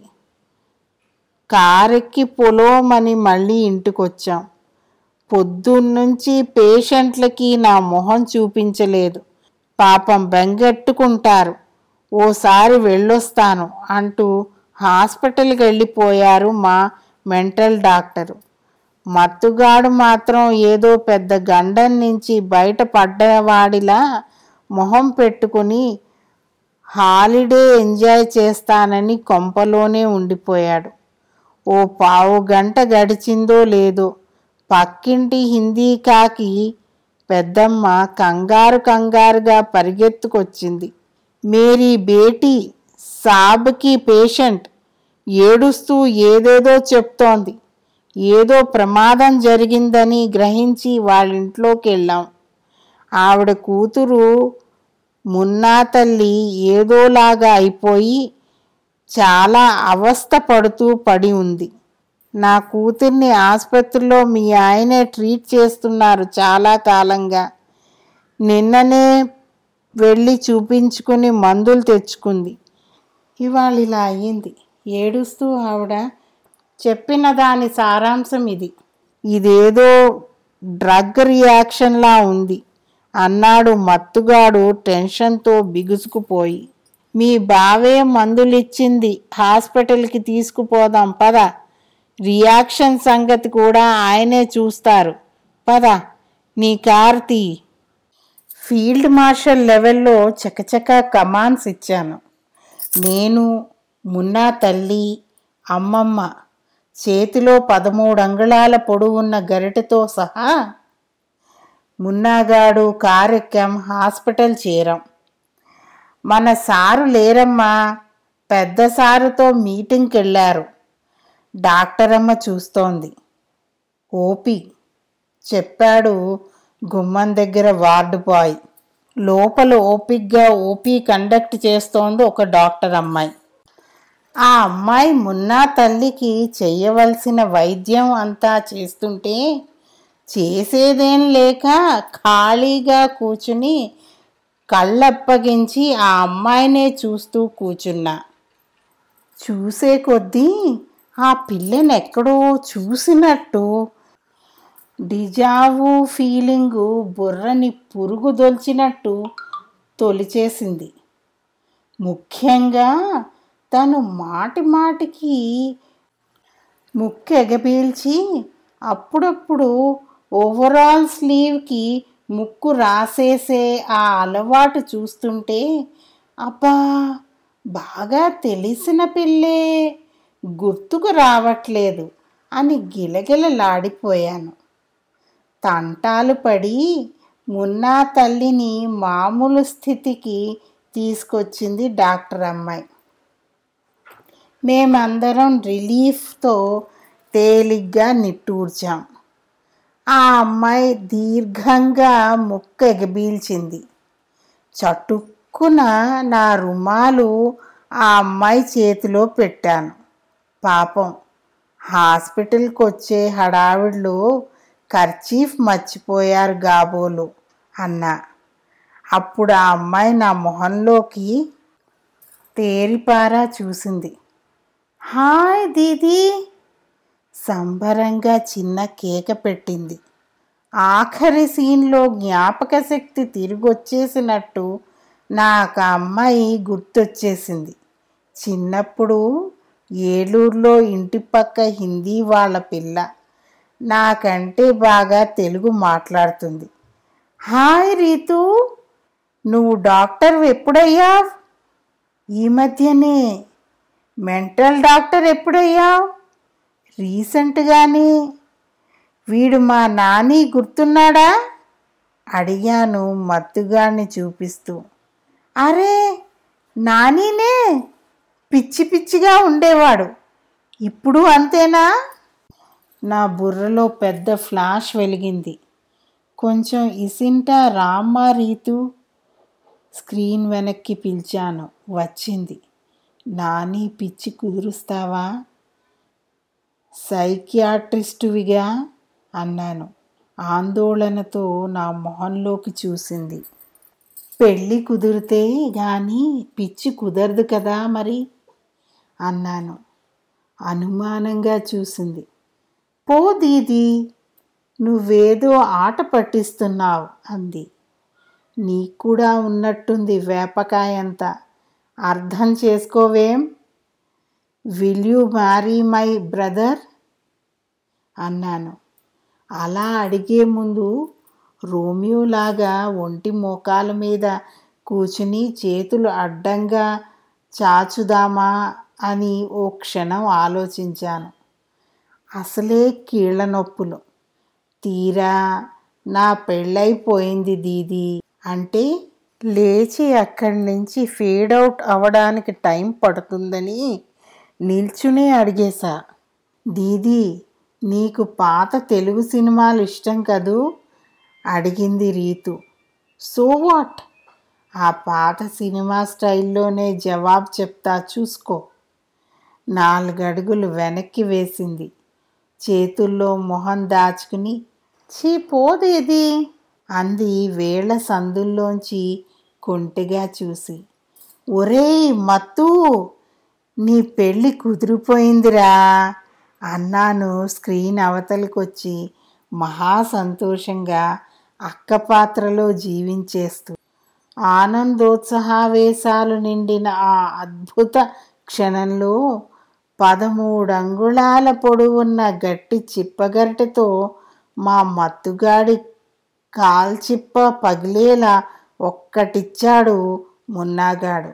కారెక్కి పొలోమని మళ్ళీ ఇంటికొచ్చాం పొద్దున్నుంచి పేషెంట్లకి నా మొహం చూపించలేదు పాపం బెంగెట్టుకుంటారు ఓసారి వెళ్ళొస్తాను అంటూ హాస్పిటల్కి వెళ్ళిపోయారు మా మెంటల్ డాక్టరు మత్తుగాడు మాత్రం ఏదో పెద్ద గండం నుంచి బయట పడ్డవాడిలా మొహం పెట్టుకుని హాలిడే ఎంజాయ్ చేస్తానని కొంపలోనే ఉండిపోయాడు ఓ పావు గంట గడిచిందో లేదో పక్కింటి హిందీ కాకి పెద్దమ్మ కంగారు కంగారుగా పరిగెత్తుకొచ్చింది మేరీ బేటీ సాబ్కి పేషెంట్ ఏడుస్తూ ఏదేదో చెప్తోంది ఏదో ప్రమాదం జరిగిందని గ్రహించి వాళ్ళ ఇంట్లోకి వెళ్ళాం ఆవిడ కూతురు మున్నా తల్లి ఏదోలాగా అయిపోయి చాలా అవస్థ పడుతూ పడి ఉంది నా కూతుర్ని ఆసుపత్రిలో మీ ఆయనే ట్రీట్ చేస్తున్నారు చాలా కాలంగా నిన్ననే వెళ్ళి చూపించుకుని మందులు తెచ్చుకుంది ఇవాళ ఇలా అయ్యింది ఏడుస్తూ ఆవిడ చెప్పిన దాని సారాంశం ఇది ఇదేదో డ్రగ్ రియాక్షన్లా ఉంది అన్నాడు మత్తుగాడు టెన్షన్తో బిగుసుకుపోయి మీ బావే మందులిచ్చింది హాస్పిటల్కి తీసుకుపోదాం పద రియాక్షన్ సంగతి కూడా ఆయనే చూస్తారు పద నీ కార్ తీ ఫీల్డ్ మార్షల్ లెవెల్లో చకచక కమాండ్స్ ఇచ్చాను నేను మున్నా తల్లి అమ్మమ్మ చేతిలో పదమూడు అంగుళాల పొడవున్న గరిటెతో సహా మున్నాగాడు కారెక్కాం హాస్పిటల్ చేరాం మన సారు లేరమ్మా పెద్ద సారుతో మీటింగ్కి వెళ్ళారు డాక్టర్ అమ్మ చూస్తోంది ఓపి చెప్పాడు గుమ్మం దగ్గర వార్డు బాయ్ లోపల ఓపిక్గా ఓపీ కండక్ట్ చేస్తోంది ఒక డాక్టర్ అమ్మాయి ఆ అమ్మాయి మున్నా తల్లికి చెయ్యవలసిన వైద్యం అంతా చేస్తుంటే చేసేదేం లేక ఖాళీగా కూర్చుని కళ్ళప్పగించి ఆ అమ్మాయినే చూస్తూ కూర్చున్నా చూసే కొద్దీ ఆ పిల్లని ఎక్కడో చూసినట్టు డిజావు ఫీలింగు బుర్రని పురుగు దొల్చినట్టు తొలిచేసింది ముఖ్యంగా తను మాటి మాటికి ముక్కు ఎగపీల్చి అప్పుడప్పుడు ఓవరాల్ స్లీవ్కి ముక్కు రాసేసే ఆ అలవాటు చూస్తుంటే అబ్బా బాగా తెలిసిన పిల్లే గుర్తుకు రావట్లేదు అని గిలగిలలాడిపోయాను తంటాలు పడి మున్నా తల్లిని మామూలు స్థితికి తీసుకొచ్చింది డాక్టర్ అమ్మాయి మేమందరం రిలీఫ్తో తేలిగ్గా నిట్టూర్చాం ఆ అమ్మాయి దీర్ఘంగా ముక్క ఎగబీల్చింది చటుక్కున నా రుమాలు ఆ అమ్మాయి చేతిలో పెట్టాను పాపం హాస్పిటల్కి వచ్చే హడావిడిలో కర్చీఫ్ మర్చిపోయారు గాబోలు అన్నా అప్పుడు ఆ అమ్మాయి నా మొహంలోకి తేరిపారా చూసింది హాయ్ దీదీ సంబరంగా చిన్న కేక పెట్టింది ఆఖరి సీన్లో జ్ఞాపక శక్తి తిరిగొచ్చేసినట్టు నాకు ఆ అమ్మాయి గుర్తొచ్చేసింది చిన్నప్పుడు ఏలూరులో ఇంటి పక్క హిందీ వాళ్ళ పిల్ల నాకంటే బాగా తెలుగు మాట్లాడుతుంది హాయ్ రీతు నువ్వు డాక్టర్ ఎప్పుడయ్యావు ఈ మధ్యనే మెంటల్ డాక్టర్ ఎప్పుడయ్యావు రీసెంట్గానే వీడు మా నాని గుర్తున్నాడా అడిగాను మత్తుగాన్ని చూపిస్తూ అరే నానీనే పిచ్చి పిచ్చిగా ఉండేవాడు ఇప్పుడు అంతేనా నా బుర్రలో పెద్ద ఫ్లాష్ వెలిగింది కొంచెం ఇసింటా రామ్మా రీతు స్క్రీన్ వెనక్కి పిలిచాను వచ్చింది నాని పిచ్చి కుదురుస్తావా సైకియాట్రిస్టువిగా అన్నాను ఆందోళనతో నా మొహంలోకి చూసింది పెళ్ళి కుదిరితే కానీ పిచ్చి కుదరదు కదా మరి అన్నాను అనుమానంగా చూసింది పో దీది నువ్వేదో ఆట పట్టిస్తున్నావు అంది నీకు కూడా ఉన్నట్టుంది వేపకాయంత అర్థం చేసుకోవేం will you marry my brother అన్నాను అలా అడిగే ముందు రోమియోలాగా ఒంటి మోకాల మీద కూర్చుని చేతులు అడ్డంగా చాచుదామా అని ఓ క్షణం ఆలోచించాను అసలే కీళ్ళ నొప్పులు తీరా నా పెళ్ళైపోయింది దీది అంటే లేచి అక్కడి నుంచి ఫేడ్ అవుట్ అవ్వడానికి టైం పడుతుందని నిల్చునే అడిగేశా దీది నీకు పాత తెలుగు సినిమాలు ఇష్టం కదూ అడిగింది రీతు సో వాట్ ఆ పాత సినిమా స్టైల్లోనే జవాబు చెప్తా చూసుకో నాలుగడుగులు వెనక్కి వేసింది చేతుల్లో మొహం దాచుకుని చీ పోదేది అంది వేళ సందుల్లోంచి కొంటెగా చూసి ఒరేయ్ మత్తు నీ పెళ్ళి కుదిరిపోయిందిరా అన్నాను స్క్రీన్ అవతలికొచ్చి మహా సంతోషంగా అక్క పాత్రలో జీవించేస్తూ ఆనందోత్సాహావేశాలు నిండిన ఆ అద్భుత క్షణంలో పదమూడు అంగుళాల పొడవున్న గట్టి చిప్పగరిటెతో మా మత్తుగాడి కాల్చిప్ప పగిలేలా ఒక్కటిచ్చాడు మున్నాగాడు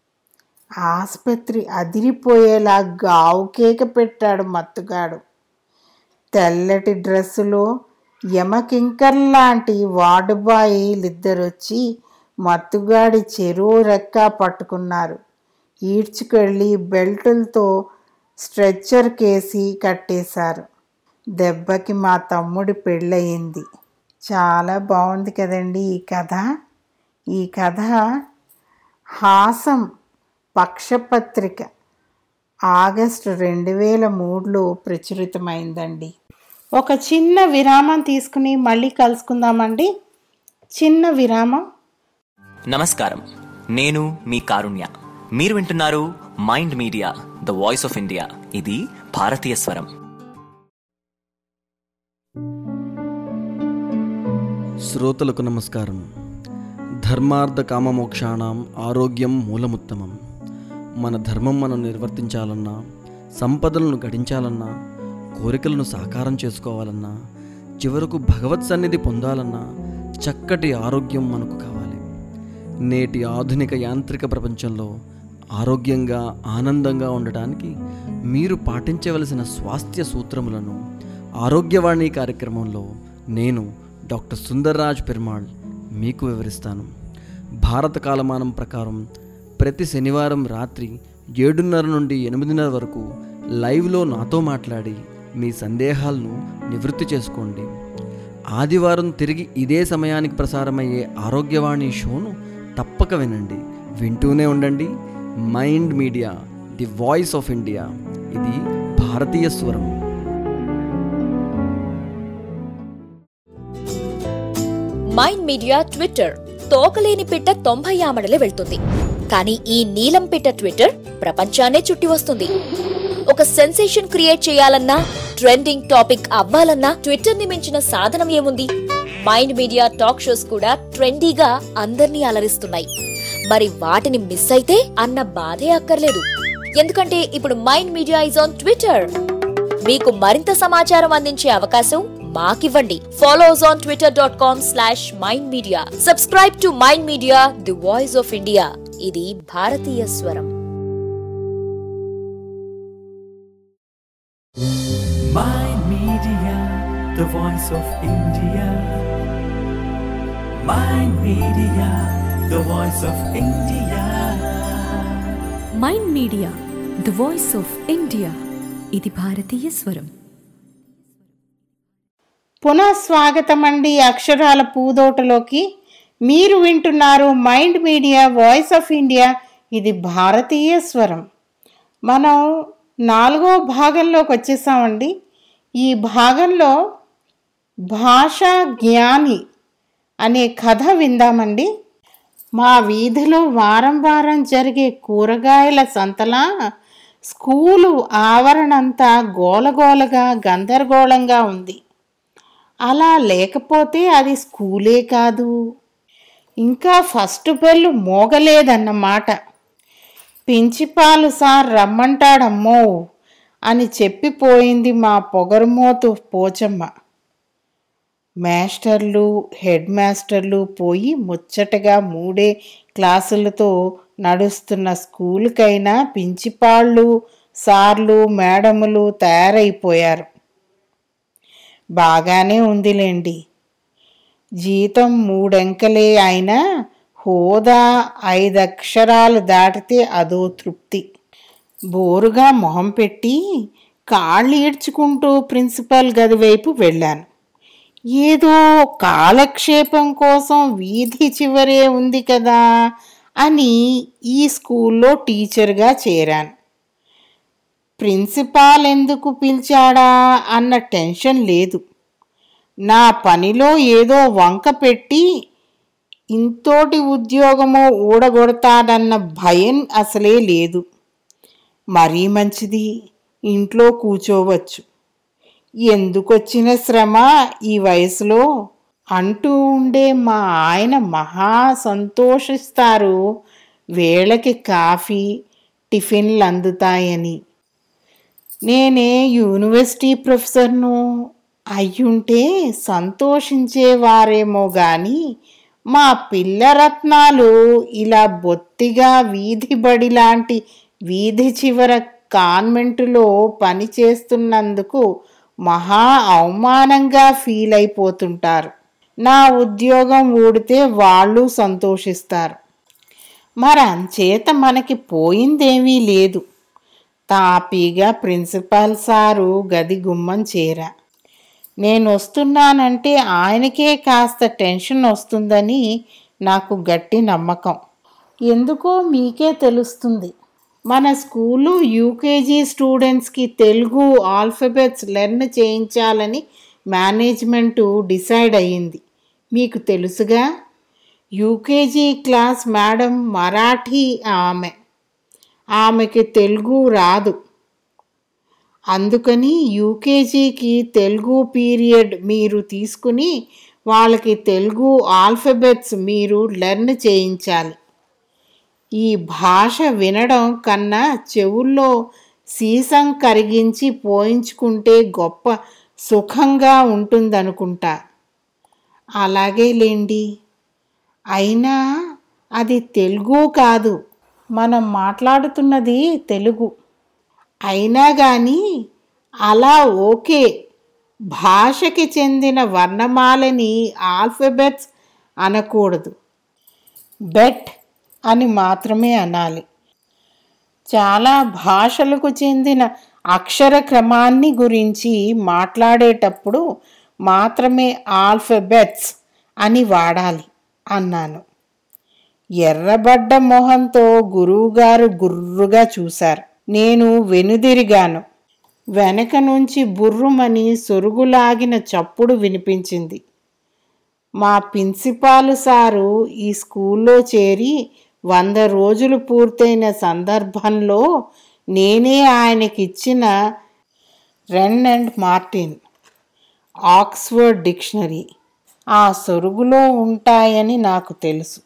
ఆసుపత్రి అదిరిపోయేలా గావు కేక పెట్టాడు మత్తుగాడు తెల్లటి డ్రెస్సులో యమకింకర్లాంటి వార్డు బాయ్లిద్దరొచ్చి మత్తుగాడి చెరువు రెక్క పట్టుకున్నారు ఈడ్చుకెళ్ళి బెల్టులతో స్ట్రెచ్చర్ కేసి కట్టేశారు దెబ్బకి మా తమ్ముడి పెళ్ళయింది చాలా బాగుంది కదండి ఈ కథ ఈ కథ హాసం పక్షపత్రిక ఆగస్టు రెండు వేల మూడులో ప్రచురితమైందండి ఒక చిన్న విరామం తీసుకుని మళ్ళీ కలుసుకుందామండి చిన్న విరామం నమస్కారం నేను మీ కారుణ్య మీరు వింటున్నారు Mind Media the voice of India ఇది భారతీయ స్వరం శ్రోతలకు నమస్కారం ధర్మార్థ కామమోక్షాణం ఆరోగ్యం మూలముత్తమం మన ధర్మం మనం నిర్వర్తించాలన్నా సంపదలను గడించాలన్నా కోరికలను సాకారం చేసుకోవాలన్నా చివరకు భగవత్ సన్నిధి పొందాలన్నా చక్కటి ఆరోగ్యం మనకు కావాలి నేటి ఆధునిక యాంత్రిక ప్రపంచంలో ఆరోగ్యంగా ఆనందంగా ఉండటానికి మీరు పాటించవలసిన స్వాస్థ్య సూత్రములను ఆరోగ్యవాణి కార్యక్రమంలో నేను డాక్టర్ సుందర్రాజ్ పెరుమాళ్ మీకు వివరిస్తాను భారత కాలమానం ప్రకారం ప్రతి శనివారం రాత్రి ఏడున్నర నుండి ఎనిమిదిన్నర వరకు లైవ్లో నాతో మాట్లాడి మీ సందేహాలను నివృత్తి చేసుకోండి ఆదివారం తిరిగి ఇదే సమయానికి ప్రసారమయ్యే ఆరోగ్యవాణి షోను తప్పక వినండి వింటూనే ఉండండి Mind Media the voice of India ఇది భారతీయ స్వరం మైండ్ మీడియా ట్విట్టర్ తోకలేని పిట్ట తొంభై ఆమడలే వెళ్తుంది కానీ ఈ నీలం పిట్ట ట్విట్టర్ ప్రపంచాన్నే చుట్టి వస్తుంది ఒక సెన్సేషన్ క్రియేట్ చేయాలన్నా ట్రెండింగ్ టాపిక్ అవ్వాలన్నా ట్విట్టర్ ని మించిన సాధనం ఏముంది మైండ్ మీడియా టాక్ షోస్ కూడా ట్రెండీగా అందర్నీ అలరిస్తున్నాయి మరి వాటిని మిస్ అయితే అన్న బాధే అక్కర్లేదు ఎందుకంటే ఇప్పుడు Mind Media is on Twitter మీకు మరింత సమాచారం అందించే అవకాశం మాకివ్వండి follows on Twitter dot com slash Mind Media subscribe to Mind Media the voice of India ఇది భారతీయ స్వరం Mind Media, the voice of India. Mind Media, the voice of India. Mind Media the voice of India ఇది భారతీయ స్వరం పునః స్వాగతం అండి అక్షరాల పూదోటలోకి మీరు వింటున్నారు Mind Media voice of India ఇది భారతీయ స్వరం మనం నాలుగో భాగంలోకి వచ్చేసామండి ఈ భాగంలో భాషా జ్ఞాని అనే కథ విందామండి మా వీధిలో వారం వారం జరిగే కూరగాయల సంతలా స్కూలు ఆవరణంతా గోలగోలగా గందరగోళంగా ఉంది అలా లేకపోతే అది స్కూలే కాదు ఇంకా ఫస్ట్ బెల్ మోగలేదన్నమాట ప్రిన్సిపాలు సార్ రమ్మంటాడమ్మో అని చెప్పిపోయింది మా పొగరుమోతు పోచమ్మ మాస్టర్లు హెడ్ మాస్టర్లు పోయి ముచ్చటగా మూడే క్లాసులతో నడుస్తున్న స్కూల్కైనా ప్రిన్సిపాళ్ళు సార్లు మేడములు తయారైపోయారు బాగానే ఉందిలేండి జీతం మూడంకెలే అయినా హోదా ఐదు అక్షరాలు దాటితే అదో తృప్తి బోరుగా మొహం పెట్టి కాళ్ళు ఈడ్చుకుంటూ ప్రిన్సిపల్ గది వైపు వెళ్ళాను ఏదో కాలక్షేపం కోసం వీధి చివరే ఉంది కదా అని ఈ స్కూల్లో టీచర్గా చేరాను ప్రిన్సిపాల్ ఎందుకు పిలిచాడా అన్న టెన్షన్ లేదు నా పనిలో ఏదో వంక పెట్టి ఇంతోటి ఉద్యోగమో ఊడగొడతాడన్న భయం అసలే లేదు మరీ మంచిది ఇంట్లో కూర్చోవచ్చు ఎందుకొచ్చిన శ్రమ ఈ వయసులో అంటూ ఉండే మా ఆయన మహా సంతోషిస్తారు వేళకి కాఫీ టిఫిన్లు అందుతాయని నేనే యూనివర్సిటీ ప్రొఫెసర్ను అయ్యుంటే సంతోషించేవారేమో గాని మా పిల్లరత్నాలు ఇలా బొత్తిగా వీధి బడి లాంటి వీధి చివర కాన్వెంటులో పనిచేస్తున్నందుకు మహా అవమానంగా ఫీల్ అయిపోతుంటారు నా ఉద్యోగం ఊడితే వాళ్ళు సంతోషిస్తారు మరి అంచేత మనకి పోయిందేమీ లేదు తాపీగా ప్రిన్సిపాల్ సారు గది గుమ్మం చేరా నేను వస్తున్నానంటే ఆయనకే కాస్త టెన్షన్ వస్తుందని నాకు గట్టి నమ్మకం ఎందుకో మీకే తెలుస్తుంది మన స్కూలు యూకేజీ స్టూడెంట్స్కి తెలుగు ఆల్ఫబెట్స్ లెర్న్ చేయించాలని మేనేజ్మెంట్ డిసైడ్ అయ్యింది మీకు తెలుసుగా యూకేజీ క్లాస్ మేడం మరాఠీ ఆమె ఆమెకి తెలుగు రాదు అందుకని యూకేజీకి తెలుగు పీరియడ్ మీరు తీసుకుని వాళ్ళకి తెలుగు ఆల్ఫబెట్స్ మీరు లెర్న్ చేయించాలి ఈ భాష వినడం కన్నా చెవుల్లో సీసం కరిగించి పోయించుకుంటే గొప్ప సుఖంగా ఉంటుందనుకుంటా అలాగే లేండి అయినా అది తెలుగు కాదు మనం మాట్లాడుతున్నది తెలుగు అయినా కానీ అలా ఓకే భాషకి చెందిన వర్ణమాలని ఆల్ఫబెట్స్ అనకూడదు బెట్ అని మాత్రమే అనాలి చాలా భాషలకు చెందిన అక్షర క్రమాన్ని గురించి మాట్లాడేటప్పుడు మాత్రమే ఆల్ఫబెట్స్ అని వాడాలి అన్నాను ఎర్రబడ్డ మొహంతో గురువుగారు గుర్రుగా చూశారు నేను వెనుదిరిగాను వెనక నుంచి బుర్రుమని సొరుగులాగిన చప్పుడు వినిపించింది మా ప్రిన్సిపాల్ సారు ఈ స్కూల్లో చేరి వంద రోజులు పూర్తయిన సందర్భంలో నేనే ఆయనకిచ్చిన Wren and Martin Oxford dictionary ఆ సొరుగులో ఉంటాయని నాకు తెలుసు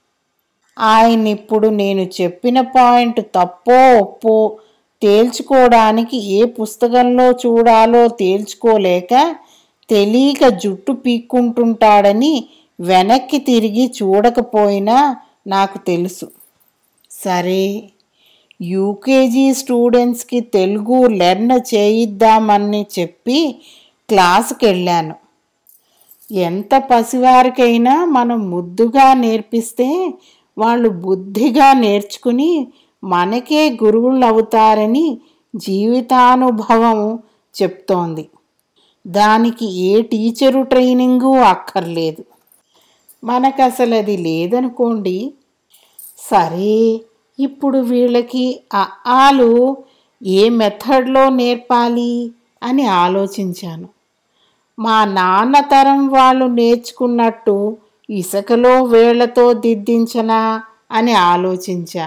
ఆయన ఇప్పుడు నేను చెప్పిన పాయింట్ తప్పో ఒప్పో తేల్చుకోవడానికి ఏ పుస్తకంలో చూడాలో తేల్చుకోలేక తెలియక జుట్టు పీక్కుంటుంటాడని వెనక్కి తిరిగి చూడకపోయినా నాకు తెలుసు సరే యూకేజీ స్టూడెంట్స్కి తెలుగు లెర్న్ చేయిద్దామని చెప్పి క్లాస్కి వెళ్ళాను ఎంత పసివారికైనా మనం ముద్దుగా నేర్పిస్తే వాళ్ళు బుద్ధిగా నేర్చుకుని మనకే గురువులు అవుతారని జీవితానుభవం చెప్తోంది దానికి ఏ టీచరు ట్రైనింగు అక్కర్లేదు మనకు అసలు అది లేదనుకోండి సరే ఇప్పుడు వీళ్ళకి ఆ ఆలు ఏ మెథడ్లో నేర్పాలి అని ఆలోచించాను మా నాన్న తరం వాళ్ళు నేర్చుకున్నట్టు ఇసుకలో వేళ్లతో దిద్దించనా అని ఆలోచించా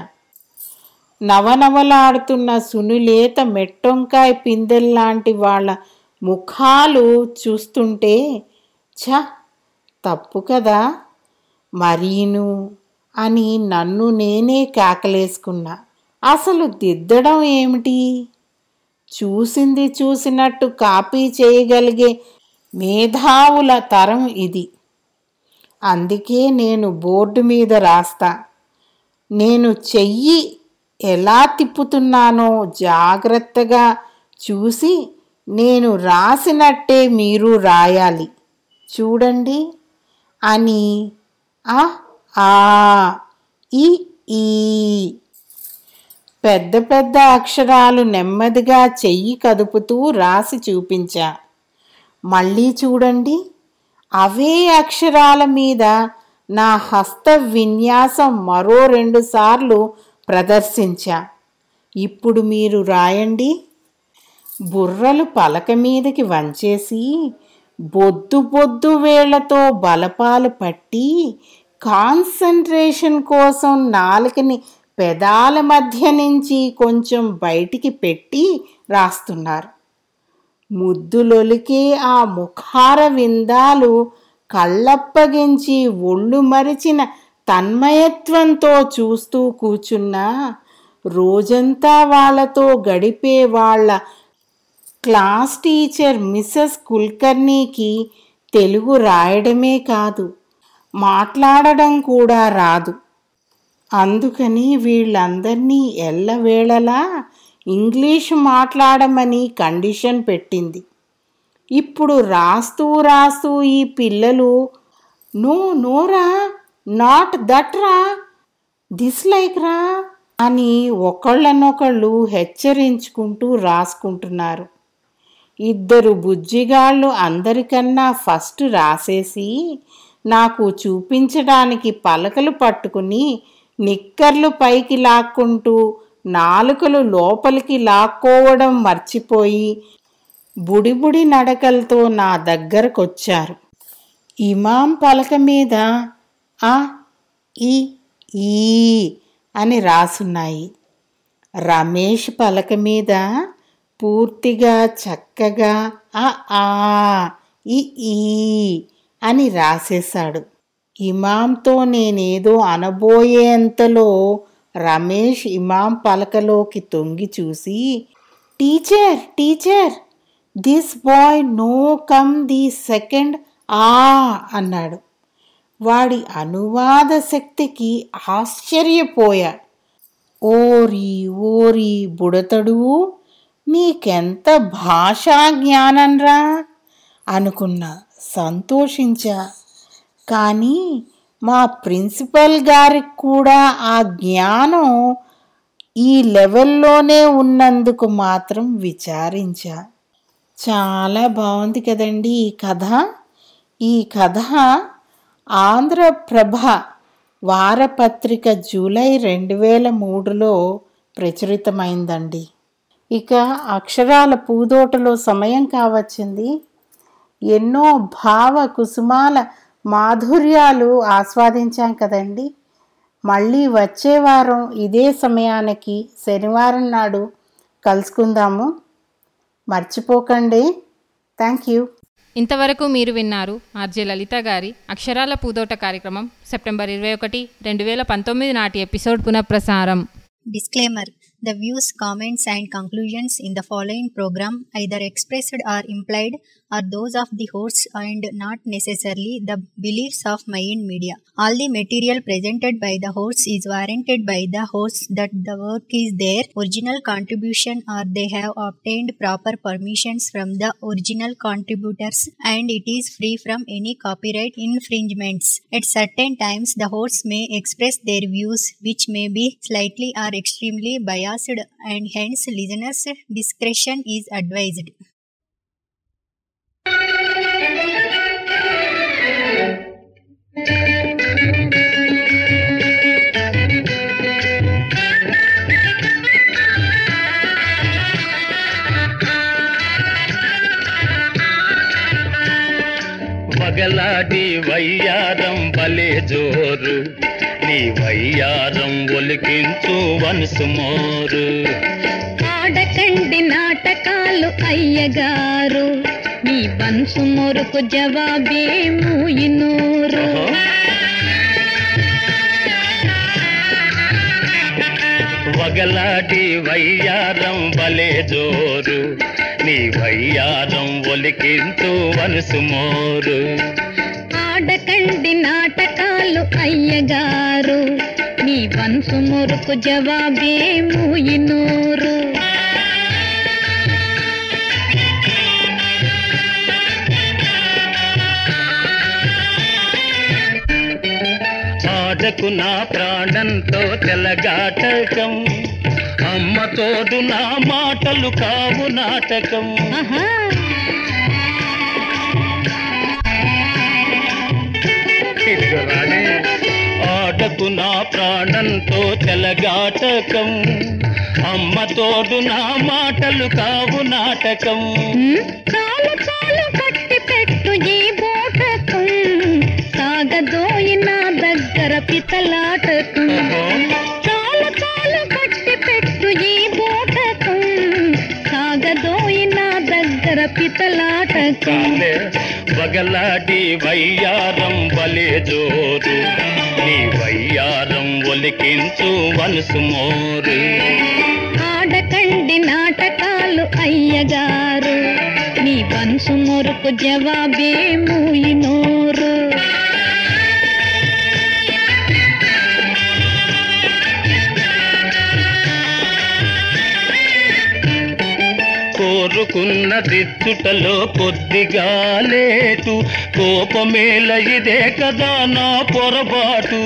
నవనవలాడుతున్న సునులేత మెట్టొంకాయ పిందెల్లాంటి వాళ్ళ ముఖాలు చూస్తుంటే ఛ తప్పు కదా మరీను అని నన్ను నేనే కేకలేసుకున్నా అసలు దిద్దడం ఏమిటి చూసింది చూసినట్టు కాపీ చేయగలిగే మేధావుల తరం ఇది అందుకే నేను బోర్డు మీద రాస్తా నేను చెయ్యి ఎలా తిప్పుతున్నానో జాగ్రత్తగా చూసి నేను రాసినట్టే మీరు రాయాలి చూడండి అని ఆ ఆ ఈ ఈ పెద్ద పెద్ద అక్షరాలు నెమ్మదిగా చెయ్యి కదుపుతూ రాసి చూపించా మళ్ళీ చూడండి అవే అక్షరాల మీద నా హస్త విన్యాసం మరో రెండు సార్లు ప్రదర్శించా ఇప్పుడు మీరు రాయండి బుర్రలు పలక మీదకి వంచేసి బొద్దు బొద్దు వేళ్లతో బలపాలు పట్టి కాన్సన్ట్రేషన్ కోసం నాలుకని పెదాల మధ్య నుంచి కొంచెం బయటికి పెట్టి రాస్తున్నారు ముద్దులొలికే ఆ ముఖార విందాలు కళ్ళప్పగించి ఒళ్ళు మరిచిన తన్మయత్వంతో చూస్తూ కూచున్నా రోజంతా వాళ్ళతో గడిపే వాళ్ళ క్లాస్ టీచర్ మిస్సెస్ కుల్కర్నీకి తెలుగు రాయడమే కాదు మాట్లాడడం కూడా రాదు అందుకని వీళ్ళందరినీ ఎల్లవేళలా ఇంగ్లీష్ మాట్లాడమని కండిషన్ పెట్టింది ఇప్పుడు రాస్తూ రాస్తూ ఈ పిల్లలు నో నోరా నాట్ దట్ రా దిస్ లైక్ రా అని ఒకళ్ళనొకళ్ళు హెచ్చరించుకుంటూ రాసుకుంటున్నారు ఇద్దరు బుజ్జిగాళ్ళు అందరికన్నా ఫస్ట్ రాసేసి నాకు చూపించడానికి పలకలు పట్టుకుని నిక్కర్లు పైకి లాక్కుంటూ నాలుకలు లోపలికి లాక్కోవడం మర్చిపోయి బుడిబుడి నడకలతో నా దగ్గరకొచ్చారు ఇమాం పలక మీద ఆ ఈ ఈ అని రాసున్నాయి రమేష్ పలక మీద పూర్తిగా చక్కగా ఆ ఆ ఈ ఈ అని రాసేశాడు ఇమాంతో నేనేదో అనబోయేంతలో రమేష్ ఇమాం పలకలోకి తొంగి చూసి teacher teacher this boy no come the second ఆ అన్నాడు వాడి అనువాద శక్తికి ఆశ్చర్యపోయా ఓరి ఓరి బుడతడు నీకెంత భాషా జ్ఞానంరా అనుకున్నా సంతోషించా కానీ మా ప్రిన్సిపల్ గారికి కూడా ఆ జ్ఞానం ఈ లెవెల్లోనే ఉన్నందుకు మాత్రం విచారించా చాలా బాగుంది కదండి ఈ కథ ఈ కథ ఆంధ్రప్రభ వారపత్రిక జూలై రెండు వేల మూడులో ప్రచురితమైందండి ఇక అక్షరాల పూదోటలో సమయం కావచ్చింది ఎన్నో భావ కుసుమాల మాధుర్యాలు ఆస్వాదించాం కదండి మళ్ళీ వచ్చే వారం ఇదే సమయానికి శనివారం నాడు కలుసుకుందాము మర్చిపోకండి థ్యాంక్ యూ ఇంతవరకు మీరు విన్నారు ఆర్జే లలిత గారి అక్షరాల పూదోట కార్యక్రమం సెప్టెంబర్ ఇరవై ఒకటి రెండు వేల పంతొమ్మిది నాటి ఎపిసోడ్ పునఃప్రసారం Disclaimer The views, comments, and conclusions in the following program, either expressed or implied, are those of the hosts and not necessarily the beliefs of Mayan Media. All the material presented by the hosts is warranted by the hosts that the work is their original contribution or they have obtained proper permissions from the original contributors and it is free from any copyright infringements. At certain times, the hosts may express their views which may be slightly or extremely biased and hence listeners' discretion is advised. వగలాడి వయ్యారం బలే జోరు నీ వయ్యారం ఒలికించు వనసు మోరు ఆడకండి నాటకాలు అయ్యగారు మీ బన్సు మొరుకు జవాబేమూ ఇనూరు వగలాడి వయ్యారం బలే జోరు నీ వయ్యారం ఒలికించు వనసు మోరు ఆడకండి నాటకాలు అయ్యగారు మీ బన్సు మొరుకు జవాబేమూ ఇనూరు ఆడకు నా ప్రాణంతో తెలగాటకం అమ్మ తోడు నా మాటలు కావు నాటకం ఇదిగో రాణి. ఆడకు నా ప్రాణంతో తెలగాటకం అమ్మ తోడు నా మాటలు కావు నాటకం చాలు చాలు కట్టి పెట్టు ఈ బోటకం సాగదోయి నా దగ్గర పితలాటకం చాలు చాలు కట్టి పెట్టు ఈ బోటకం సాగదోయి నా దగ్గర పితలాటకం కాలే వగలాడి వయ్యారం బలే జోరు నీ వయ్యారం ఒలికించు వనసు మోరు ఆడకండి నాటకాలు అయ్యగారు మీ బన్సు మొరుకు జవాబేమూ ఇనూరు కోరుకున్న దిచ్చుటలో కొద్దిగా లేటు కోపమేల ఇదే కదా నా పొరపాటు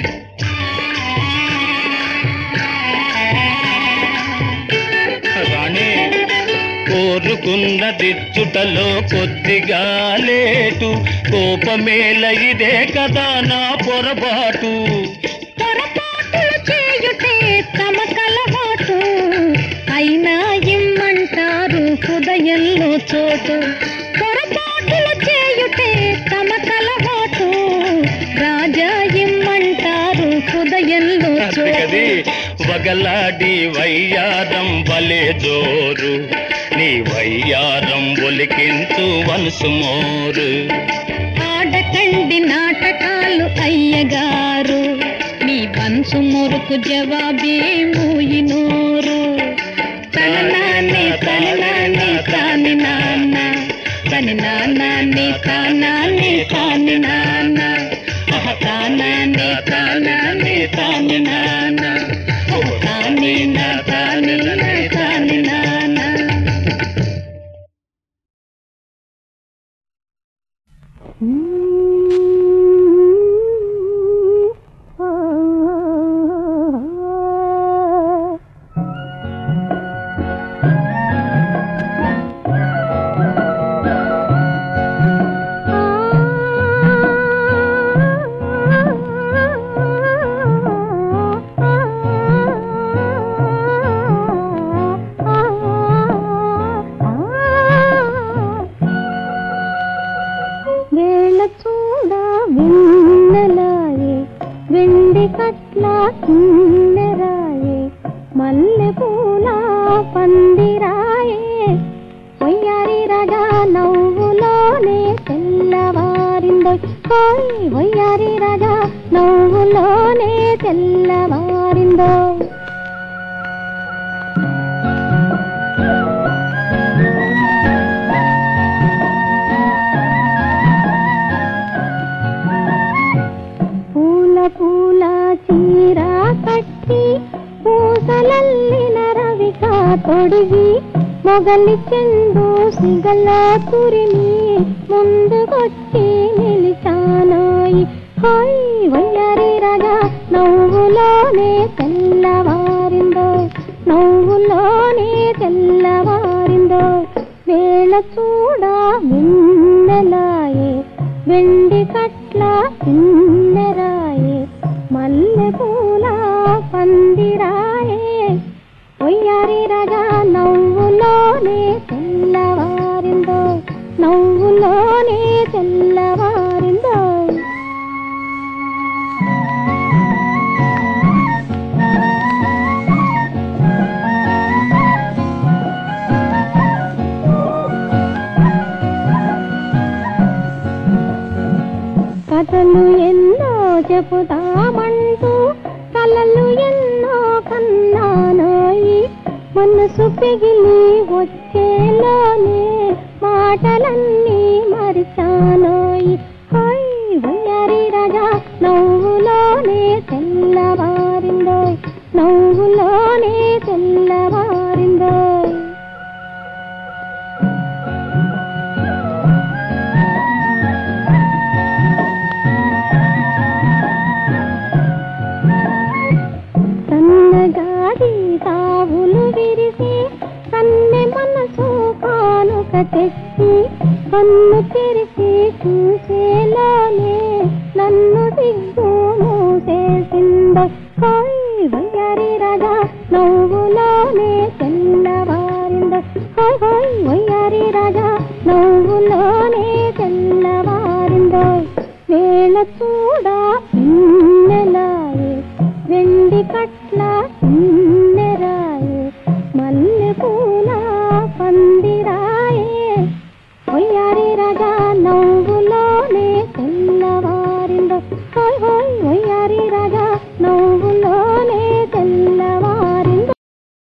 రాణి కోరుకున్న దిచ్చుటలో కొద్దిగా లేటు కోపమేల ఇదే కదా నా పొరపాటు పొరపాటులు చేయుటే తమ కలవాటు అయినా ఇమ్మంటారు హృదయంలో చోటు పొరపాటులు చేయుటే తమ కలవాటు రాజా ఇమ్మంటారు హృదయంలో అందుకది చోటు వగలాడి వయ్యారం వలే జోరు నీ వయ్యారం ఒలికించు వనుసు మోరు ఆడకండి నాటకాలు అయ్యగారు మీ వంశు మురుకు జవాబే మూయినోరు తన నాన్నే తన నాన్నే తాని నాన్న తని నాన్నే తానాన్నే తాని నాన్న తానాన్నే తానాన్నే తాని నాన్న తాని నా తాని నా తాని నాన్న వేళ చూడ వెన్నెలాయే వెండి కట్ల కిన్నెరాయే మల్లె పూల పందిరాయే వయ్యారి రగా నవ్వులోనే తెల్లవారిందో హోయ్ వయ్యారి రగా నవ్వులోనే తెల్లవారిందో పూల పూల చీర కట్టి పూసలల్లిన రవిక తొడిగి మొగలి చెండు సిగల కురిమి ముందుకొచ్చి నిలిచానాయి హాయ్ వయ్యారి రాజా నవ్వులోనే తెల్లవారిందో నవ్వులోనే తెల్లవారిందో వేళ చూడ వెన్నెలాయే వెండి కట్ల కిన్నెరాయే మల్లె పూల పందిరాయే ఒయ్యారి రగా నవ్వులోనే తెల్లవారిందో నవ్వులోనే తెల్లవారిందో కథలు ఎన్నో చెబుతామంటూ కలలు ఎన్నో కన్నానాయి మనసు పెగిలి వచ్చేలోనే మాటలన్నీ మరిచానాయి హాయ్ వయ్యారి రాజా నవ్వులోనే తెల్లవారిందో నవ్వులోనే తెల్లవారిందో సన్నగాడి తావులు విరిసి కన్నె మనసు కానుక తెచ్చి కన్ను తెరిచి చూసేలానే నన్ను సిగ్గు మూసేసిందో హాయ్ వయ్యారి రాజా నవ్వులోనే తెల్లవారిందో హాయ్ హాయ్ వయ్యారి రాజా నవ్వులోనే తెల్లవారిందో వేళ చూడ వెన్నెలాయే వెండి కట్ల